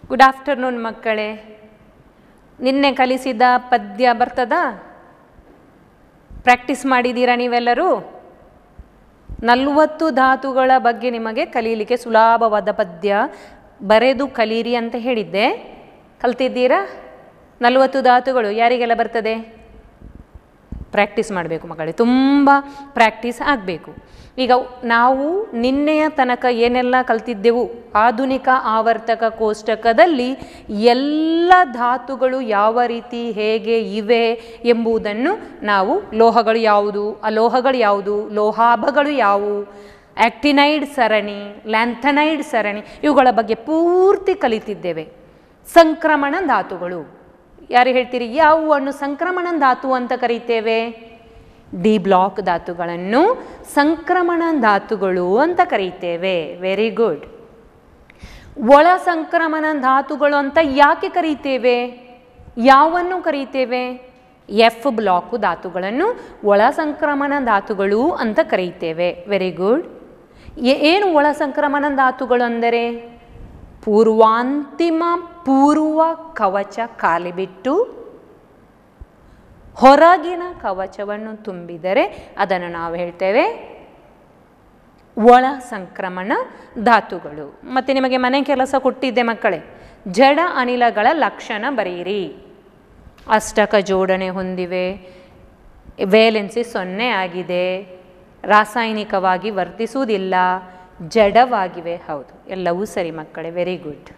good afternoon ಮಕ್ಕಳೇ ನಿನ್ನೆ ಕಲಿಸಿದ ಪದ್ಯ ಬರ್ತದಾ ಪ್ರಾಕ್ಟೀಸ್ ಮಾಡಿದ್ದೀರಾ ನೀವೆಲ್ಲರೂ ನಲವತ್ತು ಧಾತುಗಳ ಬಗ್ಗೆ ನಿಮಗೆ ಕಲೀಲಿಕ್ಕೆ ಸುಲಭವಾದ ಪದ್ಯ ಬರೆದು ಕಲೀರಿ ಅಂತ ಹೇಳಿದ್ದೆ ಕಲ್ತಿದ್ದೀರಾ ನಲವತ್ತು ಧಾತುಗಳು ಯಾರಿಗೆಲ್ಲ ಬರ್ತದೆ ಪ್ರಾಕ್ಟೀಸ್ ಮಾಡಬೇಕು ಮಕ್ಕಳೇ ತುಂಬ ಪ್ರಾಕ್ಟೀಸ್ ಆಗಬೇಕು ಈಗ ನಾವು ನಿನ್ನೆಯ ತನಕ ಏನೆಲ್ಲ ಕಲ್ತಿದ್ದೆವು ಆಧುನಿಕ ಆವರ್ತಕ ಕೋಷ್ಟಕದಲ್ಲಿ ಎಲ್ಲ ಧಾತುಗಳು ಯಾವ ರೀತಿ ಹೇಗೆ ಇವೆ ಎಂಬುದನ್ನು ನಾವು ಲೋಹಗಳು ಯಾವುದು ಅಲೋಹಗಳು ಯಾವುದು ಲೋಹಾಭಗಳು ಯಾವುವು ಆಕ್ಟಿನೈಡ್ ಸರಣಿ ಲ್ಯಾಂಥನೈಡ್ ಸರಣಿ ಇವುಗಳ ಬಗ್ಗೆ ಪೂರ್ತಿ ಕಲಿತಿದ್ದೇವೆ ಸಂಕ್ರಮಣ ಧಾತುಗಳು ಯಾರು ಹೇಳ್ತೀರಿ ಯಾವುವನ್ನು ಸಂಕ್ರಮಣ ಧಾತು ಅಂತ ಕರೀತೇವೆ ಡಿ ಬ್ಲಾಕ್ ಧಾತುಗಳನ್ನು ಸಂಕ್ರಮಣ ಧಾತುಗಳು ಅಂತ ಕರೀತೇವೆ ವೆರಿ ಗುಡ್ ಒಳ ಸಂಕ್ರಮಣ ಧಾತುಗಳು ಅಂತ ಯಾಕೆ ಕರೀತೇವೆ ಯಾವನ್ನು ಕರೀತೇವೆ ಎಫ್ ಬ್ಲಾಕ್ ಧಾತುಗಳನ್ನು ಒಳ ಸಂಕ್ರಮಣ ಧಾತುಗಳು ಅಂತ ಕರೀತೇವೆ ವೆರಿ ಗುಡ್ ಏನು ಒಳ ಸಂಕ್ರಮಣ ಧಾತುಗಳು ಅಂದರೆ ಪೂರ್ವಾಂತಿಮ ಪೂರ್ವ ಕವಚ ಖಾಲಿ ಬಿಟ್ಟು ಹೊರಗಿನ ಕವಚವನ್ನು ತುಂಬಿದರೆ ಅದನ್ನು ನಾವು ಹೇಳ್ತೇವೆ ಒಳ ಸಂಕ್ರಮಣ ಧಾತುಗಳು ಮತ್ತು ನಿಮಗೆ ಮನೆ ಕೆಲಸ ಕೊಟ್ಟಿದ್ದೆ ಮಕ್ಕಳೇ ಜಡ ಅನಿಲಗಳ ಲಕ್ಷಣ ಬರೆಯಿರಿ ಅಷ್ಟಕ ಜೋಡಣೆ ಹೊಂದಿವೆ ವೇಲೆನ್ಸಿ ಸೊನ್ನೆ ಆಗಿದೆ ರಾಸಾಯನಿಕವಾಗಿ ವರ್ತಿಸುವುದಿಲ್ಲ ಜಡವಾಗಿವೆ ಹೌದು ಎಲ್ಲವೂ ಸರಿ ಮಕ್ಕಳೇ ವೆರಿ ಗುಡ್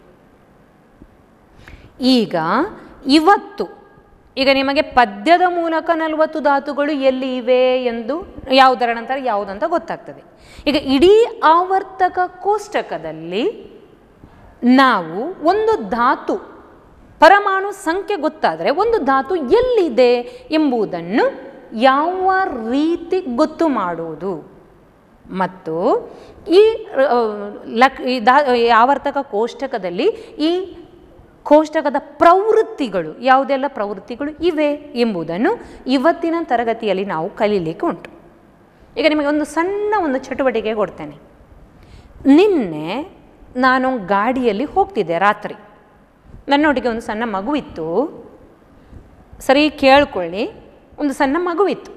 ಈಗ ಇವತ್ತು ಈಗ ನಿಮಗೆ ಪದ್ಯದ ಮೂಲಕ ನಲವತ್ತು ಧಾತುಗಳು ಎಲ್ಲಿ ಇವೆ ಎಂದು ಯಾವುದರ ನಂತರ ಯಾವುದಂತ ಗೊತ್ತಾಗ್ತದೆ ಈಗ ಇಡೀ ಆವರ್ತಕ ಕೋಷ್ಟಕದಲ್ಲಿ ನಾವು ಒಂದು ಧಾತು ಪರಮಾಣು ಸಂಖ್ಯೆ ಗೊತ್ತಾದರೆ ಒಂದು ಧಾತು ಎಲ್ಲಿದೆ ಎಂಬುದನ್ನು ಯಾವ ರೀತಿ ಗೊತ್ತು ಮಾಡುವುದು ಮತ್ತು ಈ ಆ, ಲಕ್ ಈ ದಾ ಈ ಆವರ್ತಕ ಕೋಷ್ಟಕದಲ್ಲಿ ಈ ಕೋಷ್ಟಕದ ಪ್ರವೃತ್ತಿಗಳು ಯಾವುದೆಲ್ಲ ಪ್ರವೃತ್ತಿಗಳು ಇವೆ ಎಂಬುದನ್ನು ಇವತ್ತಿನ ತರಗತಿಯಲ್ಲಿ ನಾವು ಕಲೀಲಿಕ್ಕೆ ಉಂಟು ಈಗ ನಿಮಗೆ ಒಂದು ಸಣ್ಣ ಒಂದು ಚಟುವಟಿಕೆ ಕೊಡ್ತೇನೆ ನಿನ್ನೆ ನಾನು ಗಾಡಿಯಲ್ಲಿ ಹೋಗ್ತಿದ್ದೆ ರಾತ್ರಿ ನನ್ನೊಟ್ಟಿಗೆ ಒಂದು ಸಣ್ಣ ಮಗುವಿತ್ತು ಸರಿ ಕೇಳ್ಕೊಳ್ಳಿ ಒಂದು ಸಣ್ಣ ಮಗುವಿತ್ತು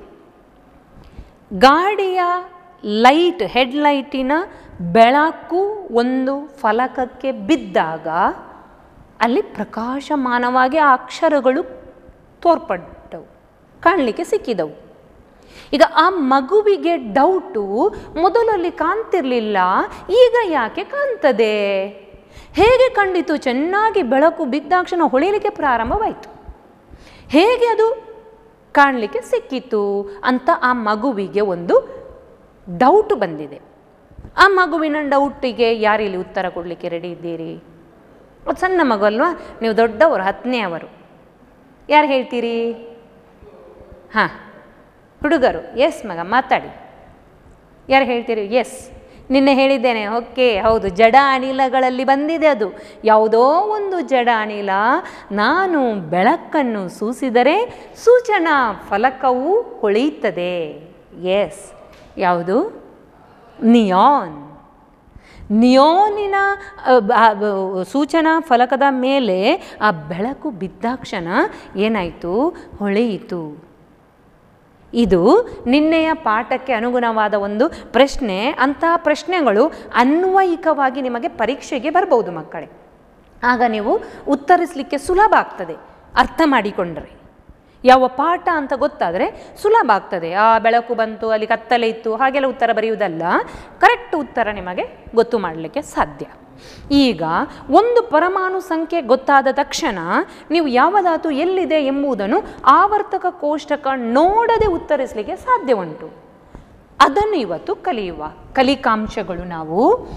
ಗಾಡಿಯ ಲೈಟ್ ಹೆಡ್ಲೈಟಿನ ಬೆಳಕು ಒಂದು ಫಲಕಕ್ಕೆ ಬಿದ್ದಾಗ ಅಲ್ಲಿ ಪ್ರಕಾಶಮಾನವಾಗಿ ಆ ಅಕ್ಷರಗಳು ತೋರ್ಪಟ್ಟವು ಕಾಣಲಿಕ್ಕೆ ಸಿಕ್ಕಿದವು ಈಗ ಆ ಮಗುವಿಗೆ ಡೌಟು ಮೊದಲಲ್ಲಿ ಕಾಣ್ತಿರ್ಲಿಲ್ಲ ಈಗ ಯಾಕೆ ಕಾಣ್ತದೆ ಹೇಗೆ ಕಂಡಿತು ಚೆನ್ನಾಗಿ ಬೆಳಕು ಬಿದ್ದಾಕ್ಷಣ ಹೊಳೆಯಲಿಕ್ಕೆ ಪ್ರಾರಂಭವಾಯಿತು ಹೇಗೆ ಅದು ಕಾಣಲಿಕ್ಕೆ ಸಿಕ್ಕಿತು ಅಂತ ಆ ಮಗುವಿಗೆ ಒಂದು ಡೌಟ್ ಬಂದಿದೆ ಆ ಮಗುವಿನ ಡೌಟಿಗೆ ಯಾರಿಲ್ಲಿ ಉತ್ತರ ಕೊಡಲಿಕ್ಕೆ ರೆಡಿ ಇದ್ದೀರಿ ಅದು ಸಣ್ಣ ಮಗು ಅಲ್ವಾ ನೀವು ದೊಡ್ಡವರು ಹತ್ತನೇ ಅವರು ಯಾರು ಹೇಳ್ತೀರಿ ಹಾಂ ಹುಡುಗರು ಎಸ್ ಮಗ ಮಾತಾಡಿ ಯಾರು ಹೇಳ್ತೀರಿ ಎಸ್ ನಿನ್ನೆ ಹೇಳಿದ್ದೇನೆ ಓಕೆ ಹೌದು ಜಡ ಅನಿಲಗಳಲ್ಲಿ ಬಂದಿದೆ ಅದು ಯಾವುದೋ ಒಂದು ಜಡ ಅನಿಲ ನಾನು ಬೆಳಕನ್ನು ಸೂಸಿದರೆ ಸೂಚನಾ ಫಲಕವು ಹೊಳೆಯುತ್ತದೆ ಎಸ್ ಯಾವುದು ನಿಯಾನ್ ನಿಯೋನಿನ ಅ, ಬ- ಆ, ಬ- ಸೂಚನಾ ಫಲಕದ ಮೇಲೆ ಆ ಬೆಳಕು ಬಿದ್ದಾಕ್ಷಣ ಏನಾಯಿತು ಹೊಳೆಯಿತು ಇದು ನಿನ್ನೆಯ ಪಾಠಕ್ಕೆ ಅನುಗುಣವಾದ ಒಂದು ಪ್ರಶ್ನೆ ಅಂತಹ ಪ್ರಶ್ನೆಗಳು ಅನ್ವಯಿಕವಾಗಿ ನಿಮಗೆ ಪರೀಕ್ಷೆಗೆ ಬರ್ಬೋದು ಮಕ್ಕಳೇ ಆಗ ನೀವು ಉತ್ತರಿಸಲಿಕ್ಕೆ ಸುಲಭ ಆಗ್ತದೆ ಅರ್ಥ ಮಾಡಿಕೊಂಡ್ರೆ ಯಾವ ಪಾಠ ಅಂತ ಗೊತ್ತಾದರೆ ಸುಲಭ ಆಗ್ತದೆ ಆ ಬೆಳಕು ಬಂತು ಅಲ್ಲಿ ಕತ್ತಲೆ ಇತ್ತು ಹಾಗೆಲ್ಲ ಉತ್ತರ ಬರೆಯುವುದಲ್ಲ ಕರೆಕ್ಟ್ ಉತ್ತರ ನಿಮಗೆ ಗೊತ್ತು ಮಾಡಲಿಕ್ಕೆ ಸಾಧ್ಯ ಈಗ ಒಂದು ಪರಮಾಣು ಸಂಖ್ಯೆ ಗೊತ್ತಾದ ತಕ್ಷಣ ನೀವು ಯಾವ ಧಾತು ಎಲ್ಲಿದೆ ಎಂಬುದನ್ನು ಆವರ್ತಕ ಕೋಷ್ಟಕ ನೋಡದೆ ಉತ್ತರಿಸಲಿಕ್ಕೆ ಸಾಧ್ಯ ಉಂಟು ಅದನ್ನು ಇವತ್ತು ಕಲಿಯುವ ಕಲಿಕಾಂಶಗಳು ನಾವು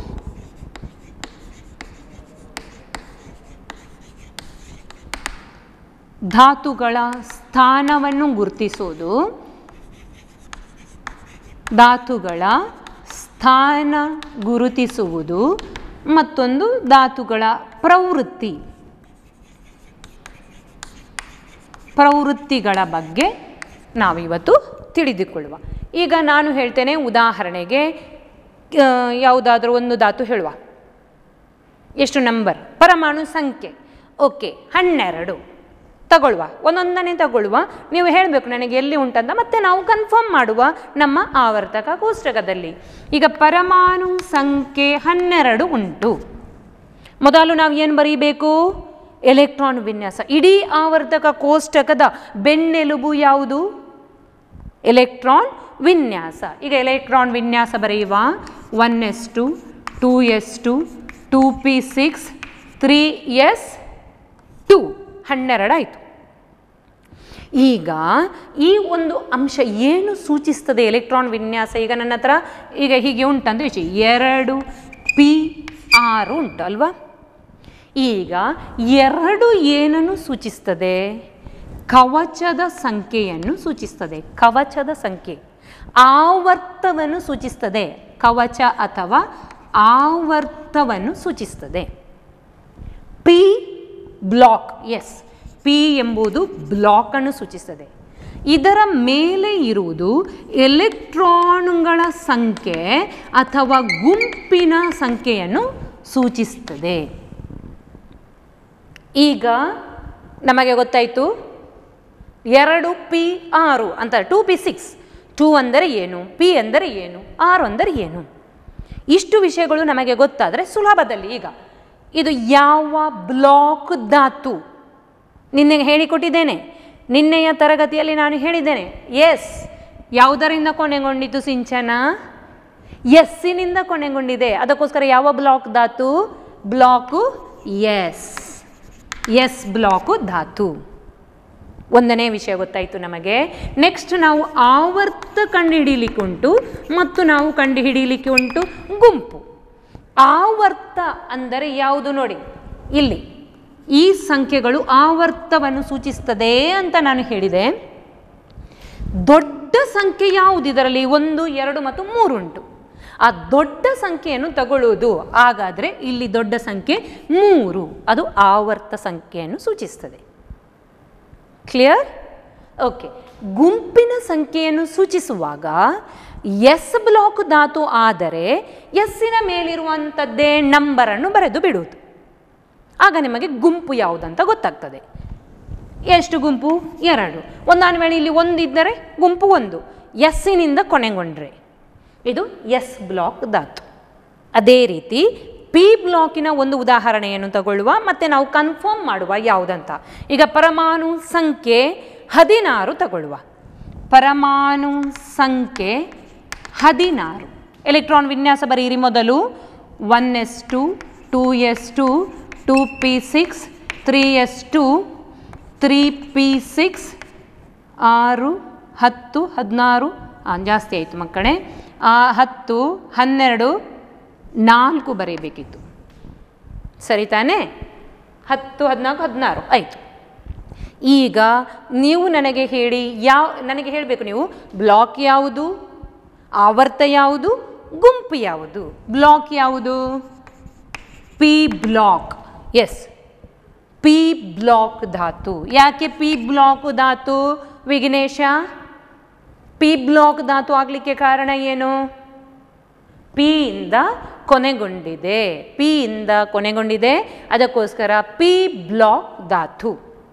ಧಾತುಗಳ ಸ್ಥಾನವನ್ನು ಗುರುತಿಸೋದು ಧಾತುಗಳ ಸ್ಥಾನ ಗುರುತಿಸುವುದು ಮತ್ತೊಂದು ಧಾತುಗಳ ಪ್ರವೃತ್ತಿ ಪ್ರವೃತ್ತಿಗಳ ಬಗ್ಗೆ ನಾವಿವತ್ತು ತಿಳಿದುಕೊಳ್ಳುವ ಈಗ ನಾನು ಹೇಳ್ತೇನೆ ಉದಾಹರಣೆಗೆ ಯಾವುದಾದ್ರೂ ಒಂದು ಧಾತು ಹೇಳುವ ಎಷ್ಟು ನಂಬರ್ ಪರಮಾಣು ಸಂಖ್ಯೆ ಓಕೆ ಹನ್ನೆರಡು ತಗೊಳ್ಳುವ ಒಂದೊಂದನೇ ತಗೊಳ್ಳುವ ನೀವು ಹೇಳಬೇಕು ನನಗೆ ಎಲ್ಲಿ ಉಂಟಂತ ಮತ್ತೆ ನಾವು ಕನ್ಫರ್ಮ್ ಮಾಡುವ ನಮ್ಮ ಆವರ್ತಕ ಕೋಷ್ಟಕದಲ್ಲಿ ಈಗ ಪರಮಾಣು ಸಂಖ್ಯೆ ಹನ್ನೆರಡು ಉಂಟು ಮೊದಲು ನಾವು ಏನು ಬರೀಬೇಕು ಎಲೆಕ್ಟ್ರಾನ್ ವಿನ್ಯಾಸ ಇಡೀ ಆವರ್ತಕ ಕೋಷ್ಟಕದ ಬೆನ್ನೆಲುಬು ಯಾವುದು ಎಲೆಕ್ಟ್ರಾನ್ ವಿನ್ಯಾಸ ಈಗ ಎಲೆಕ್ಟ್ರಾನ್ ವಿನ್ಯಾಸ ಬರೆಯುವ one s two two s two two p six three s two ಹನ್ನೆರಡಾಯಿತು ಈಗ ಈ ಒಂದು ಅಂಶ ಏನು ಸೂಚಿಸ್ತದೆ ಎಲೆಕ್ಟ್ರಾನ್ ವಿನ್ಯಾಸ ಈಗ ನನ್ನ ಹತ್ರ ಈಗ ಹೀಗೆ ಉಂಟಂದ್ರೆ ಎಷ್ಟು ಎರಡು ಪಿ ಆರು ಉಂಟು ಅಲ್ವಾ ಈಗ ಎರಡು ಏನನ್ನು ಸೂಚಿಸ್ತದೆ ಕವಚದ ಸಂಖ್ಯೆಯನ್ನು ಸೂಚಿಸ್ತದೆ ಕವಚದ ಸಂಖ್ಯೆ ಆವರ್ತವನ್ನು ಸೂಚಿಸ್ತದೆ ಕವಚ ಅಥವಾ ಆವರ್ತವನ್ನು ಸೂಚಿಸ್ತದೆ ಪಿ ಬ್ಲಾಕ್ ಎಸ್ ಪಿ ಎಂಬುದು ಬ್ಲಾಕನ್ನು ಸೂಚಿಸ್ತದೆ ಇದರ ಮೇಲೆ ಇರುವುದು ಎಲೆಕ್ಟ್ರಾನ್ಗಳ ಸಂಖ್ಯೆ ಅಥವಾ ಗುಂಪಿನ ಸಂಖ್ಯೆಯನ್ನು ಸೂಚಿಸ್ತದೆ ಈಗ ನಮಗೆ ಗೊತ್ತಾಯಿತು ಎರಡು ಪಿ ಆರು ಅಂತ ಟೂ ಪಿ ಸಿಕ್ಸ್ ಟೂ ಅಂದರೆ ಏನು ಪಿ ಅಂದರೆ ಏನು ಆರು ಅಂದರೆ ಏನು ಇಷ್ಟು ವಿಷಯಗಳು ನಮಗೆ ಗೊತ್ತಾದರೆ ಸುಲಭದಲ್ಲಿ ಈಗ ಇದು ಯಾವ ಬ್ಲಾಕ್ ಧಾತು ನಿನ್ನೆ ಹೇಳಿಕೊಟ್ಟಿದ್ದೇನೆ ನಿನ್ನೆಯ ತರಗತಿಯಲ್ಲಿ ನಾನು ಹೇಳಿದ್ದೇನೆ ಎಸ್ ಯಾವುದರಿಂದ ಕೊನೆಗೊಂಡಿತು ಸಿಂಚನ ಎಸ್ಸಿನಿಂದ ಕೊನೆಗೊಂಡಿದೆ ಅದಕ್ಕೋಸ್ಕರ ಯಾವ ಬ್ಲಾಕ್ ಧಾತು ಬ್ಲಾಕು ಎಸ್ ಎಸ್ ಬ್ಲಾಕು ಧಾತು ಒಂದನೇ ವಿಷಯ ಗೊತ್ತಾಯಿತು ನಮಗೆ ನೆಕ್ಸ್ಟ್ ನಾವು ಆವರ್ತ ಕಂಡುಹಿಡೀಲಿಕ್ಕೆ ಉಂಟು ಮತ್ತು ನಾವು ಕಂಡುಹಿಡೀಲಿಕ್ಕೆ ಉಂಟು ಗುಂಪು ಆವರ್ತ ಅಂದರೆ ಯಾವುದು ನೋಡಿ ಇಲ್ಲಿ ಈ ಸಂಖ್ಯೆಗಳು ಆವರ್ತವನ್ನು ಸೂಚಿಸ್ತದೆ ಅಂತ ನಾನು ಹೇಳಿದೆ ದೊಡ್ಡ ಸಂಖ್ಯೆ ಯಾವುದು ಇದರಲ್ಲಿ ಒಂದು ಎರಡು ಮತ್ತು ಮೂರು ಉಂಟು ಆ ದೊಡ್ಡ ಸಂಖ್ಯೆಯನ್ನು ತಗೊಳ್ಳುವುದು ಹಾಗಾದರೆ ಇಲ್ಲಿ ದೊಡ್ಡ ಸಂಖ್ಯೆ ಮೂರು ಅದು ಆವರ್ತ ಸಂಖ್ಯೆಯನ್ನು ಸೂಚಿಸ್ತದೆ ಕ್ಲಿಯರ್ ಓಕೆ ಗುಂಪಿನ ಸಂಖ್ಯೆಯನ್ನು ಸೂಚಿಸುವಾಗ ಎಸ್ ಬ್ಲಾಕ್ ಧಾತು ಆದರೆ ಎಸ್ಸಿನ ಮೇಲಿರುವಂಥದ್ದೇ ನಂಬರನ್ನು ಬರೆದು ಬಿಡುವುದು ಆಗ ನಿಮಗೆ ಗುಂಪು ಯಾವುದಂತ ಗೊತ್ತಾಗ್ತದೆ ಎಷ್ಟು ಗುಂಪು ಎರಡು ಒಂದಾನ ವೇಳೆ ಇಲ್ಲಿ ಒಂದಿದ್ದರೆ ಗುಂಪು ಒಂದು ಎಸ್ಸಿನಿಂದ ಕೊನೆಗೊಂಡ್ರೆ ಇದು ಎಸ್ ಬ್ಲಾಕ್ ಧಾತು ಅದೇ ರೀತಿ ಪಿ ಬ್ಲಾಕಿನ ಒಂದು ಉದಾಹರಣೆಯನ್ನು ತಗೊಳ್ಳುವ ಮತ್ತು ನಾವು ಕನ್ಫರ್ಮ್ ಮಾಡುವ ಯಾವುದಂತ ಈಗ ಪರಮಾಣು ಸಂಖ್ಯೆ ಹದಿನಾರು ತಗೊಳ್ಳುವ ಪರಮಾಣು ಸಂಖ್ಯೆ ಹದಿನಾರು ಎಲೆಕ್ಟ್ರಾನ್ ವಿನ್ಯಾಸ ಬರೀರಿ ಮೊದಲು one s two two s two two p six three s two three p six ಆರು ಹತ್ತು ಹದಿನಾರು ಜಾಸ್ತಿ ಆಯಿತು ಮಕ್ಕಳೇ ಆ, ಹತ್ತು ಹನ್ನೆರಡು ನಾಲ್ಕು ಬರೀಬೇಕಿತ್ತು ಸರಿ ತಾನೇ ಹತ್ತು ಹದಿನಾಲ್ಕು ಹದಿನಾರು ಆಯಿತು ಈಗ ನೀವು ನನಗೆ ಹೇಳಿ ಯಾವ ನನಗೆ ಹೇಳಬೇಕು ನೀವು ಬ್ಲಾಕ್ ಯಾವುದು ಆವರ್ತ ಯಾವುದು ಗುಂಪು ಯಾವುದು ಬ್ಲಾಕ್ ಯಾವುದು p block s p block ಧಾತು ಯಾಕೆ ಪಿ ಬ್ಲಾಕ್ ಧಾತು ವಿಘ್ನೇಶ ಪಿ ಬ್ಲಾಕ್ ಧಾತು ಆಗಲಿಕ್ಕೆ ಕಾರಣ ಏನು ಪಿ ಇಂದ ಕೊನೆಗೊಂಡಿದೆ ಪಿ ಇಂದ ಕೊನೆಗೊಂಡಿದೆ ಅದಕ್ಕೋಸ್ಕರ ಪಿ ಬ್ಲಾಕ್ ಧಾತು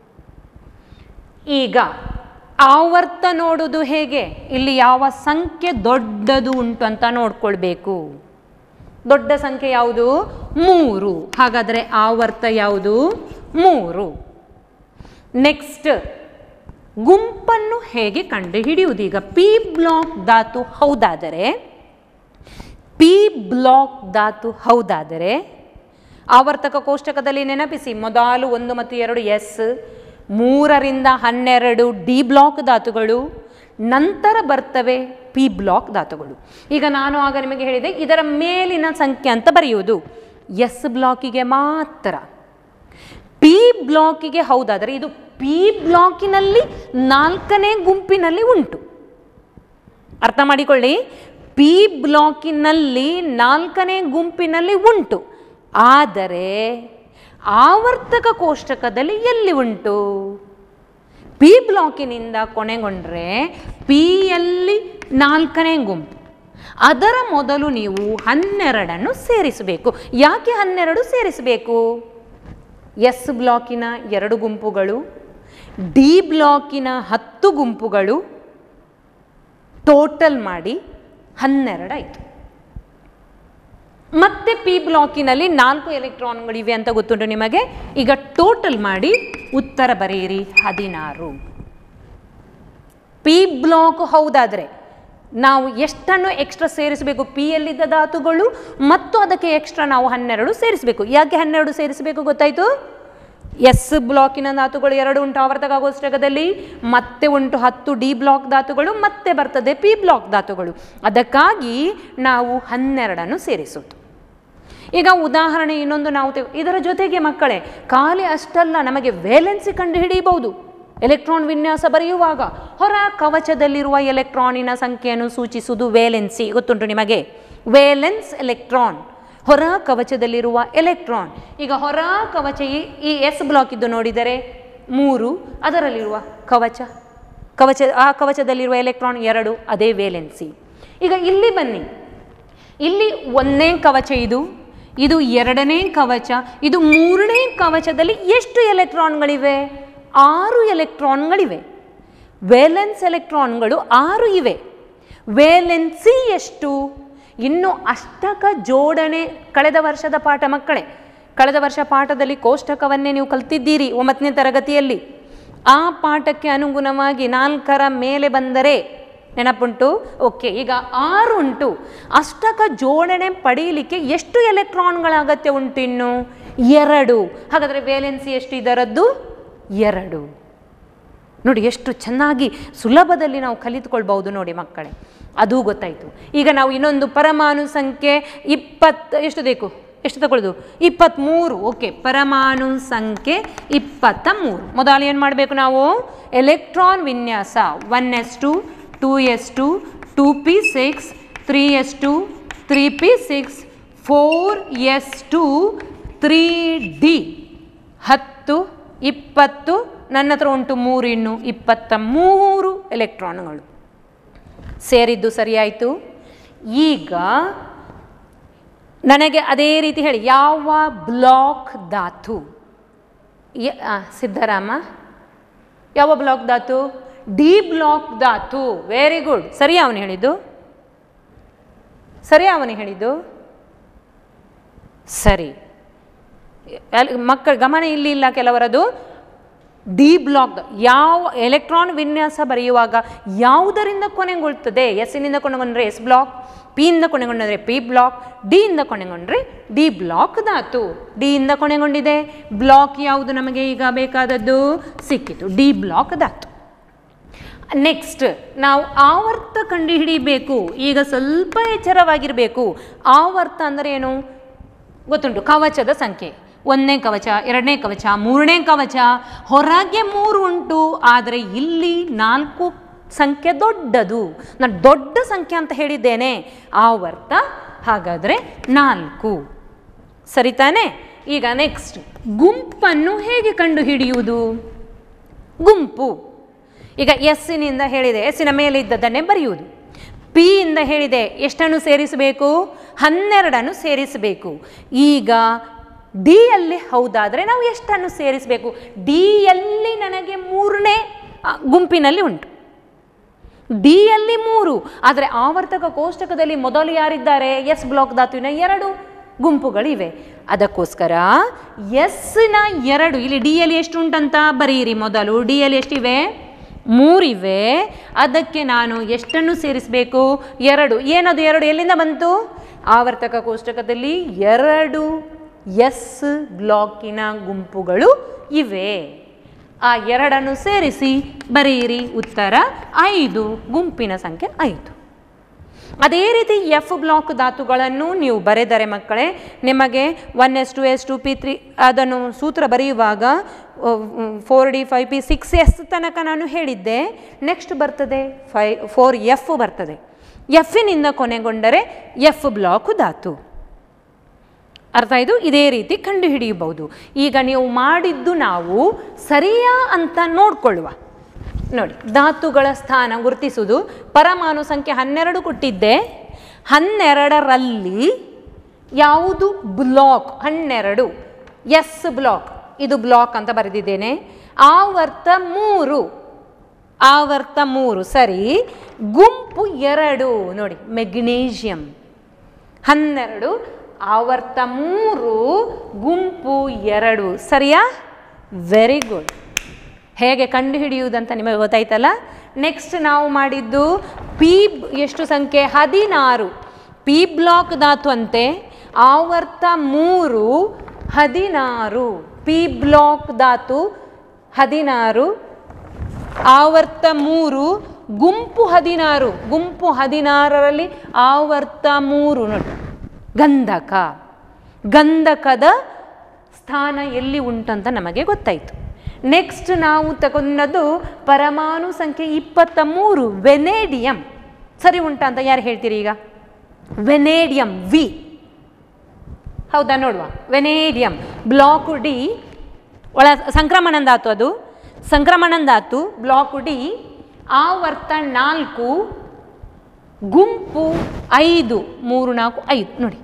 ಈಗ ಆವರ್ತ ನೋಡುವುದು ಹೇಗೆ ಇಲ್ಲಿ ಯಾವ ಸಂಖ್ಯೆ ದೊಡ್ಡದು ಉಂಟು ಅಂತ ನೋಡ್ಕೊಳ್ಬೇಕು ದೊಡ್ಡ ಸಂಖ್ಯೆ ಯಾವುದು ಮೂರು ಹಾಗಾದರೆ ಆವರ್ತ ಯಾವುದು ಮೂರು ನೆಕ್ಸ್ಟ್ ಗುಂಪನ್ನು ಹೇಗೆ ಕಂಡುಹಿಡಿಯುವುದು ಈಗ ಪಿ ಬ್ಲಾಕ್ ಧಾತು ಹೌದಾದರೆ ಪಿ ಬ್ಲಾಕ್ ಧಾತು ಹೌದಾದರೆ ಆವರ್ತಕ ಕೋಷ್ಟಕದಲ್ಲಿ ನೆನಪಿಸಿ ಮೊದಲು ಒಂದು ಮತ್ತು ಎರಡು ಎಸ್ ಮೂರರಿಂದ ಹನ್ನೆರಡು ಡಿ ಬ್ಲಾಕ್ ಧಾತುಗಳು ನಂತರ ಬರ್ತವೆ ಪಿ ಬ್ಲಾಕ್ ಧಾತುಗಳು ಈಗ ನಾನು ಆಗ ನಿಮಗೆ ಹೇಳಿದೆ ಇದರ ಮೇಲಿನ ಸಂಖ್ಯೆ ಅಂತ ಬರೆಯುವುದು ಎಸ್ ಬ್ಲಾಕಿಗೆ ಮಾತ್ರ ಪಿ ಬ್ಲಾಕಿಗೆ ಹೌದಾದರೆ ಇದು ಪಿ ಬ್ಲಾಕಿನಲ್ಲಿ ನಾಲ್ಕನೇ ಗುಂಪಿನಲ್ಲಿ ಉಂಟು ಅರ್ಥ ಮಾಡಿಕೊಳ್ಳಿ ಪಿ ಬ್ಲಾಕಿನಲ್ಲಿ ನಾಲ್ಕನೇ ಗುಂಪಿನಲ್ಲಿ ಉಂಟು ಆದರೆ ಆವರ್ತಕ ಕೋಷ್ಟಕದಲ್ಲಿ ಎಲ್ಲಿ ಉಂಟು ಪಿ ಬ್ಲಾಕಿನಿಂದ ಕೊನೆಗೊಂಡ್ರೆ ಪಿಯಲ್ಲಿ ನಾಲ್ಕನೇ ಗುಂಪು ಅದರ ಮೊದಲು ನೀವು ಹನ್ನೆರಡನ್ನು ಸೇರಿಸಬೇಕು ಯಾಕೆ ಹನ್ನೆರಡು ಸೇರಿಸಬೇಕು ಎಸ್ ಬ್ಲಾಕಿನ ಎರಡು ಗುಂಪುಗಳು ಡಿ ಬ್ಲಾಕಿನ ಹತ್ತು ಗುಂಪುಗಳು ಟೋಟಲ್ ಮಾಡಿ ಹನ್ನೆರಡಾಯಿತು ಮತ್ತೆ ಪಿ ಬ್ಲಾಕಿನಲ್ಲಿ ನಾಲ್ಕು ಎಲೆಕ್ಟ್ರಾನ್ಗಳಿವೆ ಅಂತ ಗೊತ್ತುಂಟು ನಿಮಗೆ ಈಗ ಟೋಟಲ್ ಮಾಡಿ ಉತ್ತರ ಬರೆಯಿರಿ ಹದಿನಾರು ಪಿ ಬ್ಲಾಕ್ ಹೌದಾದರೆ ನಾವು ಎಷ್ಟನ್ನು ಎಕ್ಸ್ಟ್ರಾ ಸೇರಿಸಬೇಕು ಪಿ ಯಲ್ಲಿದ್ದ ಧಾತುಗಳು ಮತ್ತು ಅದಕ್ಕೆ ಎಕ್ಸ್ಟ್ರಾ ನಾವು ಹನ್ನೆರಡು ಸೇರಿಸಬೇಕು ಯಾಕೆ ಹನ್ನೆರಡು ಸೇರಿಸಬೇಕು ಗೊತ್ತಾಯಿತು ಎಸ್ ಬ್ಲಾಕಿನ ಧಾತುಗಳು ಎರಡು ಉಂಟು ಆವರ್ತಕ ಕೋಷ್ಟಕದಲ್ಲಿ ಮತ್ತೆ ಉಂಟು ಹತ್ತು ಡಿ ಬ್ಲಾಕ್ ಧಾತುಗಳು ಮತ್ತೆ ಬರ್ತದೆ ಪಿ ಬ್ಲಾಕ್ ಧಾತುಗಳು ಅದಕ್ಕಾಗಿ ನಾವು ಹನ್ನೆರಡನ್ನು ಸೇರಿಸುವುದು ಈಗ ಉದಾಹರಣೆ ಇನ್ನೊಂದು ನಾವು ತೆಗ್- ಇದರ ಜೊತೆಗೆ ಮಕ್ಕಳೇ ಖಾಲಿ ಅಷ್ಟಲ್ಲ ನಮಗೆ ವೇಲೆನ್ಸಿ ಕಂಡು ಹಿಡಿಯಬಹುದು ಎಲೆಕ್ಟ್ರಾನ್ ವಿನ್ಯಾಸ ಬರೆಯುವಾಗ ಹೊರ ಕವಚದಲ್ಲಿರುವ ಎಲೆಕ್ಟ್ರಾನಿನ ಸಂಖ್ಯೆಯನ್ನು ಸೂಚಿಸುವುದು ವೇಲೆನ್ಸಿ ಗೊತ್ತುಂಟು ನಿಮಗೆ ವೇಲೆನ್ಸ್ ಎಲೆಕ್ಟ್ರಾನ್ ಹೊರ ಕವಚದಲ್ಲಿರುವ ಎಲೆಕ್ಟ್ರಾನ್ ಈಗ ಹೊರ ಕವಚ ಈ- ಈ ಎಸ್ ಬ್ಲಾಕ್ ಇದ್ದು ನೋಡಿದರೆ ಮೂರು ಅದರಲ್ಲಿರುವ ಕವಚ ಕವಚ ಆ ಕವಚದಲ್ಲಿರುವ ಎಲೆಕ್ಟ್ರಾನ್ ಎರಡು ಅದೇ ವೇಲೆನ್ಸಿ ಈಗ ಇಲ್ಲಿ ಬನ್ನಿ ಇಲ್ಲಿ ಒಂದನೇ ಕವಚ ಇದು ಇದು ಎರಡನೇ ಕವಚ ಇದು ಮೂರನೇ ಕವಚದಲ್ಲಿ ಎಷ್ಟು ಎಲೆಕ್ಟ್ರಾನ್ಗಳಿವೆ ಆರು ಎಲೆಕ್ಟ್ರಾನ್ಗಳಿವೆ ವೇಲೆನ್ಸ್ ಎಲೆಕ್ಟ್ರಾನ್ಗಳು ಆರು ಇವೆ ವೇಲೆನ್ಸಿ ಎಷ್ಟು ಇನ್ನು ಅಷ್ಟಕ ಜೋಡಣೆ ಕಳೆದ ವರ್ಷದ ಪಾಠ ಮಕ್ಕಳೇ ಕಳೆದ ವರ್ಷ ಪಾಠದಲ್ಲಿ ಕೋಷ್ಟಕವನ್ನೇ ನೀವು ಕಲ್ತಿದ್ದೀರಿ ಒಂಬತ್ತನೇ ತರಗತಿಯಲ್ಲಿ ಆ ಪಾಠಕ್ಕೆ ಅನುಗುಣವಾಗಿ ನಾಲ್ಕರ ಮೇಲೆ ಬಂದರೆ ನೆನಪುಂಟು ಓಕೆ ಈಗ ಆರು ಉಂಟು ಅಷ್ಟಕ ಜೋಡಣೆ ಪಡೆಯಲಿಕ್ಕೆ ಎಷ್ಟು ಎಲೆಕ್ಟ್ರಾನ್ಗಳ ಅಗತ್ಯ ಉಂಟು ಇನ್ನು ಎರಡು ಹಾಗಾದರೆ ವೇಲೆನ್ಸಿ ಎಷ್ಟು ಇದರದ್ದು ಎರಡು ನೋಡಿ ಎಷ್ಟು ಚೆನ್ನಾಗಿ ಸುಲಭದಲ್ಲಿ ನಾವು ಕಲಿತುಕೊಳ್ಬಹುದು ನೋಡಿ ಮಕ್ಕಳೇ ಅದು ಗೊತ್ತಾಯಿತು ಈಗ ನಾವು ಇನ್ನೊಂದು ಪರಮಾಣು ಸಂಖ್ಯೆ ಇಪ್ಪತ್ತು ಎಷ್ಟು ಬೇಕು ಎಷ್ಟು ತಗೊಳ್ಳೋದು ಇಪ್ಪತ್ತ್ಮೂರು ಓಕೆ ಪರಮಾಣು ಸಂಖ್ಯೆ ಇಪ್ಪತ್ತ ಮೂರು ಮೊದಲು ಏನು ಮಾಡಬೇಕು ನಾವು ಎಲೆಕ್ಟ್ರಾನ್ ವಿನ್ಯಾಸ one s two two s two two p six three s two three p six four s two three d ಹತ್ತು ಇಪ್ಪತ್ತು ನನ್ನ ಹತ್ರ ಉಂಟು ಮೂರು ಇನ್ನು ಇಪ್ಪತ್ತ ಮೂರು ಎಲೆಕ್ಟ್ರಾನ್ಗಳು ಸೇರಿದ್ದು ಸರಿಯಾಯಿತು ಈಗ ನನಗೆ ಅದೇ ರೀತಿ ಹೇಳಿ ಯಾವ ಬ್ಲಾಕ್ ಧಾತು ಯ- ಆ, ಸಿದ್ಧರಾಮ ಯಾವ ಬ್ಲಾಕ್ ಧಾತು ಡಿ ಬ್ಲಾಕ್ ಧಾತು ವೆರಿ ಗುಡ್ ಸರಿ ಅವನು ಹೇಳಿದ್ದು ಸರಿ ಅವನು ಹೇಳಿದ್ದು ಸರಿ ಎಲ್- ಮಕ್ಕಳ ಗಮನ ಇಲ್ಲಿ ಇಲ್ಲ ಕೆಲವರದು ಡಿ ಬ್ಲಾಕ್ ಯಾವ ಎಲೆಕ್ಟ್ರಾನ್ ವಿನ್ಯಾಸ ಬರೆಯುವಾಗ ಯಾವುದರಿಂದ ಕೊನೆಗೊಳ್ತದೆ ಎಸ್ಸಿನಿಂದ ಕೊನೆಗೊಂಡ್ರೆ ಎಸ್ ಬ್ಲಾಕ್ ಪಿಯಿಂದ ಕೊನೆಗೊಂಡ್ರೆ ಪಿ ಬ್ಲಾಕ್ ಡಿಯಿಂದ ಕೊನೆಗೊಂಡ್ರೆ ಡಿ ಬ್ಲಾಕ್ ಧಾತು ಡಿಯಿಂದ ಕೊನೆಗೊಂಡಿದೆ ಬ್ಲಾಕ್ ಯಾವುದು ನಮಗೆ ಈಗ ಬೇಕಾದದ್ದು ಸಿಕ್ಕಿತು ಡಿ ಬ್ಲಾಕ್ ಧಾತು ನೆಕ್ಸ್ಟ್ ನಾವು ಆವರ್ತ ಕಂಡುಹಿಡಿಬೇಕು ಈಗ ಸ್ವಲ್ಪ ಎಚ್ಚರವಾಗಿರಬೇಕು ಆವರ್ತ ಅಂದರೆ ಏನು ಗೊತ್ತುಂಟು ಕವಚದ ಸಂಖ್ಯೆ ಒಂದನೇ ಕವಚ ಎರಡನೇ ಕವಚ ಮೂರನೇ ಕವಚ ಹೊರಗೆ ಮೂರು ಉಂಟು ಆದರೆ ಇಲ್ಲಿ ನಾಲ್ಕು ಸಂಖ್ಯೆ ದೊಡ್ಡದು ನಾನು ದೊಡ್ಡ ಸಂಖ್ಯೆ ಅಂತ ಹೇಳಿದ್ದೇನೆ ಆವರ್ತ ಹಾಗಾದರೆ ನಾಲ್ಕು ಸರಿ ತಾನೇ ಈಗ ನೆಕ್ಸ್ಟ್ ಗುಂಪನ್ನು ಹೇಗೆ ಕಂಡುಹಿಡಿಯುವುದು ಗುಂಪು ಈಗ ಎಸ್ಸಿನಿಂದ ಹೇಳಿದೆ ಎಸ್ಸಿನ ಮೇಲೆ ಇದ್ದದ್ದನ್ನೇ ಬರೆಯುವುದು ಪಿ ಇಂದ ಹೇಳಿದೆ ಎಷ್ಟನ್ನು ಸೇರಿಸಬೇಕು ಹನ್ನೆರಡನ್ನು ಸೇರಿಸಬೇಕು ಈಗ ಡಿ ಯಲ್ಲಿ ಹೌದಾದರೆ ನಾವು ಎಷ್ಟನ್ನು ಸೇರಿಸಬೇಕು ಡಿ ಯಲ್ಲಿ ನನಗೆ ಮೂರನೇ ಆ, ಗುಂಪಿನಲ್ಲಿ ಉಂಟು ಡಿ ಯಲ್ಲಿ ಮೂರು ಆದರೆ ಆವರ್ತಕ ಕೋಷ್ಟಕದಲ್ಲಿ ಮೊದಲು ಯಾರಿದ್ದಾರೆ ಎಸ್ ಬ್ಲಾಕ್ ಧಾತುವಿನ ಎರಡು ಗುಂಪುಗಳಿವೆ ಅದಕ್ಕೋಸ್ಕರ ಎಸ್ನ ಎರಡು ಇಲ್ಲಿ ಡಿ ಯಲ್ಲಿ ಎಷ್ಟು ಉಂಟಂತ ಬರೀರಿ ಮೊದಲು ಡಿ ಯಲ್ಲಿ ಎಷ್ಟಿವೆ ಮೂರಿವೆ ಅದಕ್ಕೆ ನಾನು ಎಷ್ಟನ್ನು ಸೇರಿಸಬೇಕು ಎರಡು ಏನದು ಎರಡು ಎಲ್ಲಿಂದ ಬಂತು ಆವರ್ತಕ ಕೋಷ್ಟಕದಲ್ಲಿ ಎರಡು ಎಸ್ ಬ್ಲಾಕಿನ ಗುಂಪುಗಳು ಇವೆ ಆ ಎರಡನ್ನು ಸೇರಿಸಿ ಬರೆಯಿರಿ ಉತ್ತರ ಐದು ಗುಂಪಿನ ಸಂಖ್ಯೆ ಐದು ಅದೇ ರೀತಿ ಎಫ್ ಬ್ಲಾಕ್ ಧಾತುಗಳನ್ನು ನೀವು ಬರೆದರೆ ಮಕ್ಕಳೇ ನಿಮಗೆ one s two s two p three ಅದನ್ನು ಸೂತ್ರ ಬರೆಯುವಾಗ four d five p six s ತನಕ ನಾನು ಹೇಳಿದ್ದೆ ನೆಕ್ಸ್ಟ್ ಬರ್ತದೆ ಫೈ ಫೋರ್ ಎಫ್ ಬರ್ತದೆ ಎಫ್ನಿಂದ ಕೊನೆಗೊಂಡರೆ ಎಫ್ ಬ್ಲಾಕ್ ಧಾತು ಅರ್ಥ ಇದು ಇದೇ ರೀತಿ ಕಂಡುಹಿಡಿಯಬಹುದು ಈಗ ನೀವು ಮಾಡಿದ್ದು ನಾವು ಸರಿಯಾ ಅಂತ ನೋಡ್ಕೊಳ್ಳುವ ನೋಡಿ ಧಾತುಗಳ ಸ್ಥಾನ ಗುರುತಿಸುವುದು ಪರಮಾಣು ಸಂಖ್ಯೆ ಹನ್ನೆರಡು ಕೊಟ್ಟಿದ್ದೆ ಹನ್ನೆರಡರಲ್ಲಿ ಯಾವುದು ಬ್ಲಾಕ್ ಹನ್ನೆರಡು ಎಸ್ ಬ್ಲಾಕ್ ಇದು ಬ್ಲಾಕ್ ಅಂತ ಬರೆದಿದ್ದೇನೆ ಆವರ್ತ ಮೂರು ಆವರ್ತ ಮೂರು ಸರಿ ಗುಂಪು ಎರಡು ನೋಡಿ ಮೆಗ್ನೀಷಿಯಂ ಹನ್ನೆರಡು ಆವರ್ತ ಮೂರು ಗುಂಪು ಎರಡು ಸರಿಯಾ ವೆರಿ ಗುಡ್ ಹೇಗೆ ಕಂಡುಹಿಡಿಯುವುದಂತ ನಿಮಗೆ ಗೊತ್ತಾಯ್ತಲ್ಲ ನೆಕ್ಸ್ಟ್ ನಾವು ಮಾಡಿದ್ದು ಪಿ ಎಷ್ಟು ಸಂಖ್ಯೆ ಹದಿನಾರು ಪಿ ಬ್ಲಾಕ್ ಧಾತು ಅಂತೆ ಆವರ್ತ ಮೂರು ಹದಿನಾರು ಪಿ ಬ್ಲಾಕ್ ಧಾತು ಹದಿನಾರು ಆವರ್ತ ಮೂರು ಗುಂಪು ಹದಿನಾರು ಗುಂಪು ಹದಿನಾರರಲ್ಲಿ ಆವರ್ತ ಮೂರು ನೋಡಿ ಗಂಧಕ ಗಂಧಕದ ಸ್ಥಾನ ಎಲ್ಲಿ ಉಂಟಂತ ನಮಗೆ ಗೊತ್ತಾಯಿತು ನೆಕ್ಸ್ಟ್ ನಾವು ತಗೊಂಡದ್ದು ಪರಮಾಣು ಸಂಖ್ಯೆ ಇಪ್ಪತ್ತ ಮೂರು ವೆನೇಡಿಯಂ ಸರಿ ಉಂಟಾ ಅಂತ ಯಾರು ಹೇಳ್ತೀರಿ ಈಗ ವೆನೇಡಿಯಂ ವಿ ಹೌದಾ ನೋಡುವ ವೆನೇಡಿಯಂ ಬ್ಲಾಕ್ ಡಿ ಒಳ ಸಂಕ್ರಮಣ ಧಾತು ಅದು ಸಂಕ್ರಮಣ ಧಾತು ಬ್ಲಾಕ್ ಡಿ ಆವರ್ತ ನಾಲ್ಕು ಗುಂಪು ಐದು ಮೂರು ನಾಲ್ಕು ಐದು ನೋಡಿ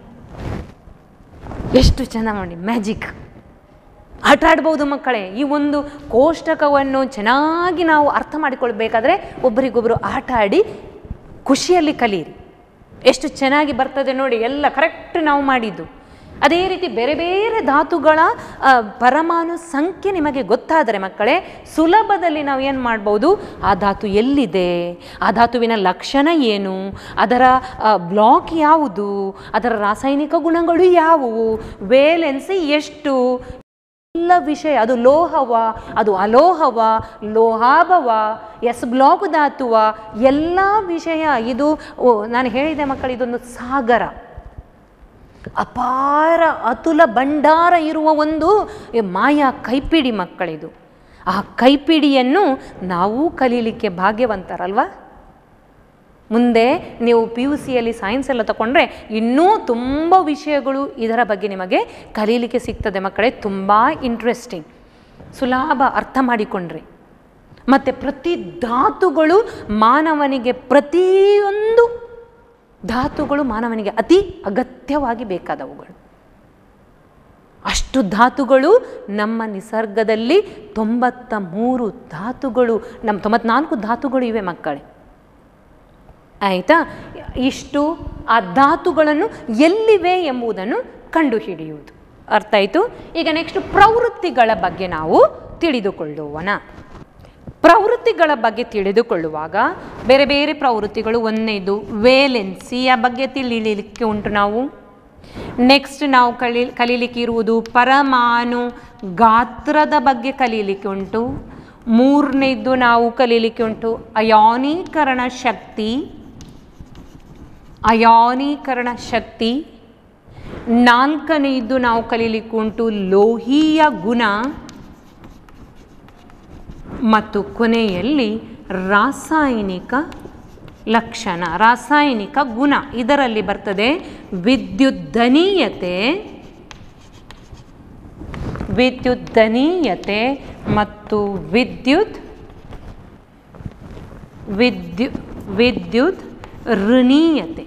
ಎಷ್ಟು ಚೆಂದ ಮಾಡಿ ಮ್ಯಾಜಿಕ್ ಆಟ ಆಡ್ಬೋದು ಮಕ್ಕಳೇ ಈ ಒಂದು ಕೋಷ್ಟಕವನ್ನು ಚೆನ್ನಾಗಿ ನಾವು ಅರ್ಥ ಮಾಡಿಕೊಳ್ಬೇಕಾದ್ರೆ ಒಬ್ಬರಿಗೊಬ್ಬರು ಆಟ ಆಡಿ ಖುಷಿಯಲ್ಲಿ ಕಲೀರಿ ಎಷ್ಟು ಚೆನ್ನಾಗಿ ಬರ್ತದೆ ನೋಡಿ ಎಲ್ಲ ಕರೆಕ್ಟ್ ನಾವು ಮಾಡಿದ್ದು ಅದೇ ರೀತಿ ಬೇರೆ ಬೇರೆ ಧಾತುಗಳ ಆ, ಪರಮಾಣು ಸಂಖ್ಯೆ ನಿಮಗೆ ಗೊತ್ತಾದರೆ ಮಕ್ಕಳೇ ಸುಲಭದಲ್ಲಿ ನಾವು ಏನು ಮಾಡ್ಬೋದು ಆ ಧಾತು ಎಲ್ಲಿದೆ ಆ ಧಾತುವಿನ ಲಕ್ಷಣ ಏನು ಅದರ ಆ, ಬ್ಲಾಕ್ ಯಾವುದು ಅದರ ರಾಸಾಯನಿಕ ಗುಣಗಳು ಯಾವುವು ವೇಲೆನ್ಸಿ ಎಷ್ಟು ಎಲ್ಲ ವಿಷಯ ಅದು ಲೋಹವ ಅದು ಅಲೋಹವ ಲೋಹಾಭವ ಎಸ್ ಬ್ಲಾಕ್ ಧಾತುವ ಎಲ್ಲ ವಿಷಯ ಇದು ಓ, ನಾನು ಹೇಳಿದೆ ಮಕ್ಕಳು ಇದೊಂದು ಸಾಗರ ಅಪಾರ ಅತುಲ ಭಂಡಾರ ಇರುವ ಒಂದು ಮಾಯಾ ಕೈಪಿಡಿ ಮಕ್ಕಳಿದು ಆ ಕೈಪಿಡಿಯನ್ನು ನಾವು ಕಲೀಲಿಕ್ಕೆ ಭಾಗ್ಯವಂತರಲ್ವಾ ಮುಂದೆ ನೀವು ಪಿ ಯು ಸಿಯಲ್ಲಿ ಸೈನ್ಸ್ ಎಲ್ಲ ತಗೊಂಡ್ರೆ ಇನ್ನೂ ತುಂಬ ವಿಷಯಗಳು ಇದರ ಬಗ್ಗೆ ನಿಮಗೆ ಕಲೀಲಿಕ್ಕೆ ಸಿಗ್ತದೆ ಮಕ್ಕಳೇ ತುಂಬ ಇಂಟ್ರೆಸ್ಟಿಂಗ್ ಸುಲಭ ಅರ್ಥ ಮಾಡಿಕೊಂಡ್ರೆ ಮತ್ತು ಪ್ರತಿ ಧಾತುಗಳು ಮಾನವನಿಗೆ ಪ್ರತಿಯೊಂದು ಧಾತುಗಳು ಮಾನವನಿಗೆ ಅತಿ ಅಗತ್ಯವಾಗಿ ಬೇಕಾದವುಗಳು ಅಷ್ಟು ಧಾತುಗಳು ನಮ್ಮ ನಿಸರ್ಗದಲ್ಲಿ ತೊಂಬತ್ತ ಮೂರು ಧಾತುಗಳು ನಮ್ಮ ತೊಂಬತ್ನಾಲ್ಕು ಧಾತುಗಳು ಇವೆ ಮಕ್ಕಳೇ ಆಯಿತಾ ಇಷ್ಟು ಆ ಧಾತುಗಳನ್ನು ಎಲ್ಲಿವೆ ಎಂಬುದನ್ನು ಕಂಡುಹಿಡಿಯುವುದು ಅರ್ಥ ಆಯಿತು ಈಗ ನೆಕ್ಸ್ಟ್ ಪ್ರವೃತ್ತಿಗಳ ಬಗ್ಗೆ ನಾವು ತಿಳಿದುಕೊಳ್ಳುವನ ಪ್ರವೃತ್ತಿಗಳ ಬಗ್ಗೆ ತಿಳಿದುಕೊಳ್ಳುವಾಗ ಬೇರೆ ಬೇರೆ ಪ್ರವೃತ್ತಿಗಳು ಒಂದನೇದು ವೇಲೆನ್ಸಿಯ ಬಗ್ಗೆ ತಿಳಿಲಿಕ್ಕೆ ಉಂಟು ನಾವು ನೆಕ್ಸ್ಟ್ ನಾವು ಕಲಿ ಕಲೀಲಿಕ್ಕೆ ಇರುವುದು ಪರಮಾಣು ಗಾತ್ರದ ಬಗ್ಗೆ ಕಲೀಲಿಕ್ಕೆ ಉಂಟು ಮೂರನೇದ್ದು ನಾವು ಕಲೀಲಿಕ್ಕೆ ಉಂಟು ಅಯಾನೀಕರಣ ಶಕ್ತಿ ಅಯಾನೀಕರಣ ಶಕ್ತಿ ನಾಲ್ಕನೆಯದ್ದು ನಾವು ಕಲೀಲಿಕ್ಕೆ ಉಂಟು ಲೋಹೀಯ ಗುಣ ಮತ್ತು ಕೊನೆಯಲ್ಲಿ ರಾಸಾಯನಿಕ ಲಕ್ಷಣ ರಾಸಾಯನಿಕ ಗುಣ ಇದರಲ್ಲಿ ಬರ್ತದೆ ವಿದ್ಯುದ್ದನೀಯತೆ ವಿದ್ಯುದ್ದನೀಯತೆ ಮತ್ತು ವಿದ್ಯುತ್ ವಿದ್ಯು ವಿದ್ಯುತ್ ಋಣೀಯತೆ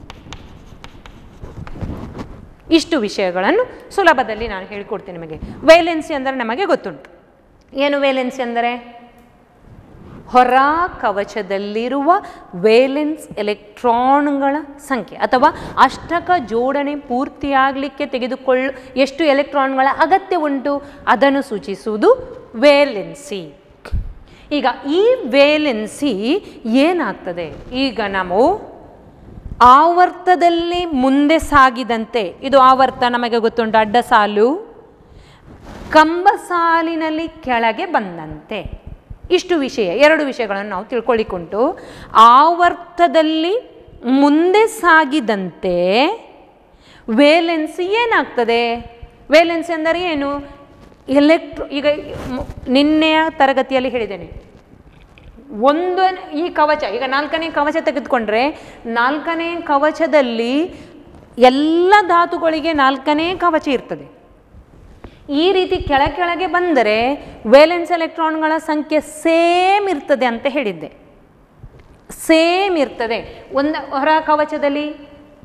ಇಷ್ಟು ವಿಷಯಗಳನ್ನು ಸುಲಭದಲ್ಲಿ ನಾನು ಹೇಳಿಕೊಡ್ತೀನಿ ನಿಮಗೆ ವೇಲೆನ್ಸಿ ಅಂದರೆ ನಮಗೆ ಗೊತ್ತುಂಟು ಏನು ವೇಲೆನ್ಸಿ ಅಂದರೆ ಹೊರ ಕವಚದಲ್ಲಿರುವ ವೇಲೆನ್ಸ್ ಎಲೆಕ್ಟ್ರಾನ್ಗಳ ಸಂಖ್ಯೆ ಅಥವಾ ಅಷ್ಟಕ ಜೋಡಣೆ ಪೂರ್ತಿಯಾಗಲಿಕ್ಕೆ ತೆಗೆದುಕೊಳ್ಳ ಎಷ್ಟು ಎಲೆಕ್ಟ್ರಾನ್ಗಳ ಅಗತ್ಯ ಉಂಟು ಅದನ್ನು ಸೂಚಿಸುವುದು ವೇಲೆನ್ಸಿ ಈಗ ಈ ವೇಲೆನ್ಸಿ ಏನಾಗ್ತದೆ ಈಗ ನಾವು ಆವರ್ತದಲ್ಲಿ ಮುಂದೆ ಸಾಗಿದಂತೆ ಇದು ಆವರ್ತ ನಮಗೆ ಗೊತ್ತುಂಟು ಅಡ್ಡ ಸಾಲು ಕಂಬ ಸಾಲಿನಲ್ಲಿ ಕೆಳಗೆ ಬಂದಂತೆ ಇಷ್ಟು ವಿಷಯ ಎರಡು ವಿಷಯಗಳನ್ನು ನಾವು ತಿಳ್ಕೊಳ್ಳಿಕ್ಕುಂಟು ಆವರ್ತದಲ್ಲಿ ಮುಂದೆ ಸಾಗಿದಂತೆ ವೇಲೆನ್ಸಿ ಏನಾಗ್ತದೆ ವೇಲೆನ್ಸಿ ಅಂದರೆ ಏನು ಎಲೆಕ್ಟ್ರೋ ಈಗ ಮ್- ನಿನ್ನೆಯ ತರಗತಿಯಲ್ಲಿ ಹೇಳಿದ್ದೇನೆ ಒಂದು ಈ ಕವಚ ಈಗ ನಾಲ್ಕನೇ ಕವಚ ತೆಗೆದುಕೊಂಡ್ರೆ ನಾಲ್ಕನೇ ಕವಚದಲ್ಲಿ ಎಲ್ಲ ಧಾತುಗಳಿಗೆ ನಾಲ್ಕನೇ ಕವಚ ಇರ್ತದೆ ಈ ರೀತಿ ಕೆಳ ಕೆಳಗೆ ಬಂದರೆ ವೇಲೆನ್ಸ್ ಎಲೆಕ್ಟ್ರಾನ್ಗಳ ಸಂಖ್ಯೆ ಸೇಮ್ ಇರ್ತದೆ ಅಂತ ಹೇಳಿದ್ದೆ ಸೇಮ್ ಇರ್ತದೆ ಒಂದು ಹೊರ ಕವಚದಲ್ಲಿ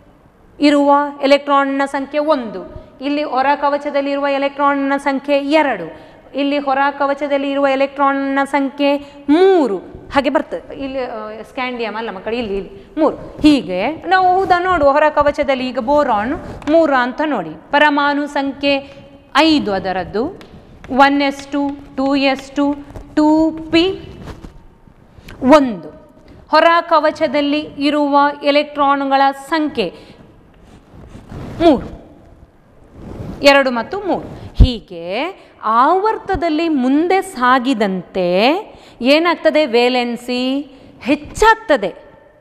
ಇರುವ ಎಲೆಕ್ಟ್ರಾನ್ನ ಸಂಖ್ಯೆ ಒಂದು ಇಲ್ಲಿ ಹೊರ ಕವಚದಲ್ಲಿರುವ ಎಲೆಕ್ಟ್ರಾನ್ನ ಸಂಖ್ಯೆ ಎರಡು ಇಲ್ಲಿ ಹೊರ ಕವಚದಲ್ಲಿ ಇರುವ ಎಲೆಕ್ಟ್ರಾನ್ನ ಸಂಖ್ಯೆ ಮೂರು ಹಾಗೆ ಬರ್ತದೆ ಇಲ್ಲಿ ಸ್ಕ್ಯಾಂಡಿಯಮ್ ಅಲ್ಲ ಮಕ್ಕಳು ಇಲ್ಲಿ ಇಲ್ಲಿ ಮೂರು ಹೀಗೆ ನಾವು ಹೌದಾ ನೋಡುವ ಹೊರ ಕವಚದಲ್ಲಿ ಈಗ ಬೋರಾನ್ ಮೂರು ಅಂತ ನೋಡಿ ಪರಮಾಣು ಸಂಖ್ಯೆ ಐದು ಅದರದ್ದು one s two two s two two p ಒಂದು ಹೊರ ಕವಚದಲ್ಲಿ ಇರುವ ಎಲೆಕ್ಟ್ರಾನ್ಗಳ ಸಂಖ್ಯೆ ಮೂರು ಎರಡು ಮತ್ತು ಮೂರು ಹೀಗೆ ಆವರ್ತದಲ್ಲಿ ಮುಂದೆ ಸಾಗಿದಂತೆ ಏನಾಗ್ತದೆ ವೇಲೆನ್ಸಿ ಹೆಚ್ಚಾಗ್ತದೆ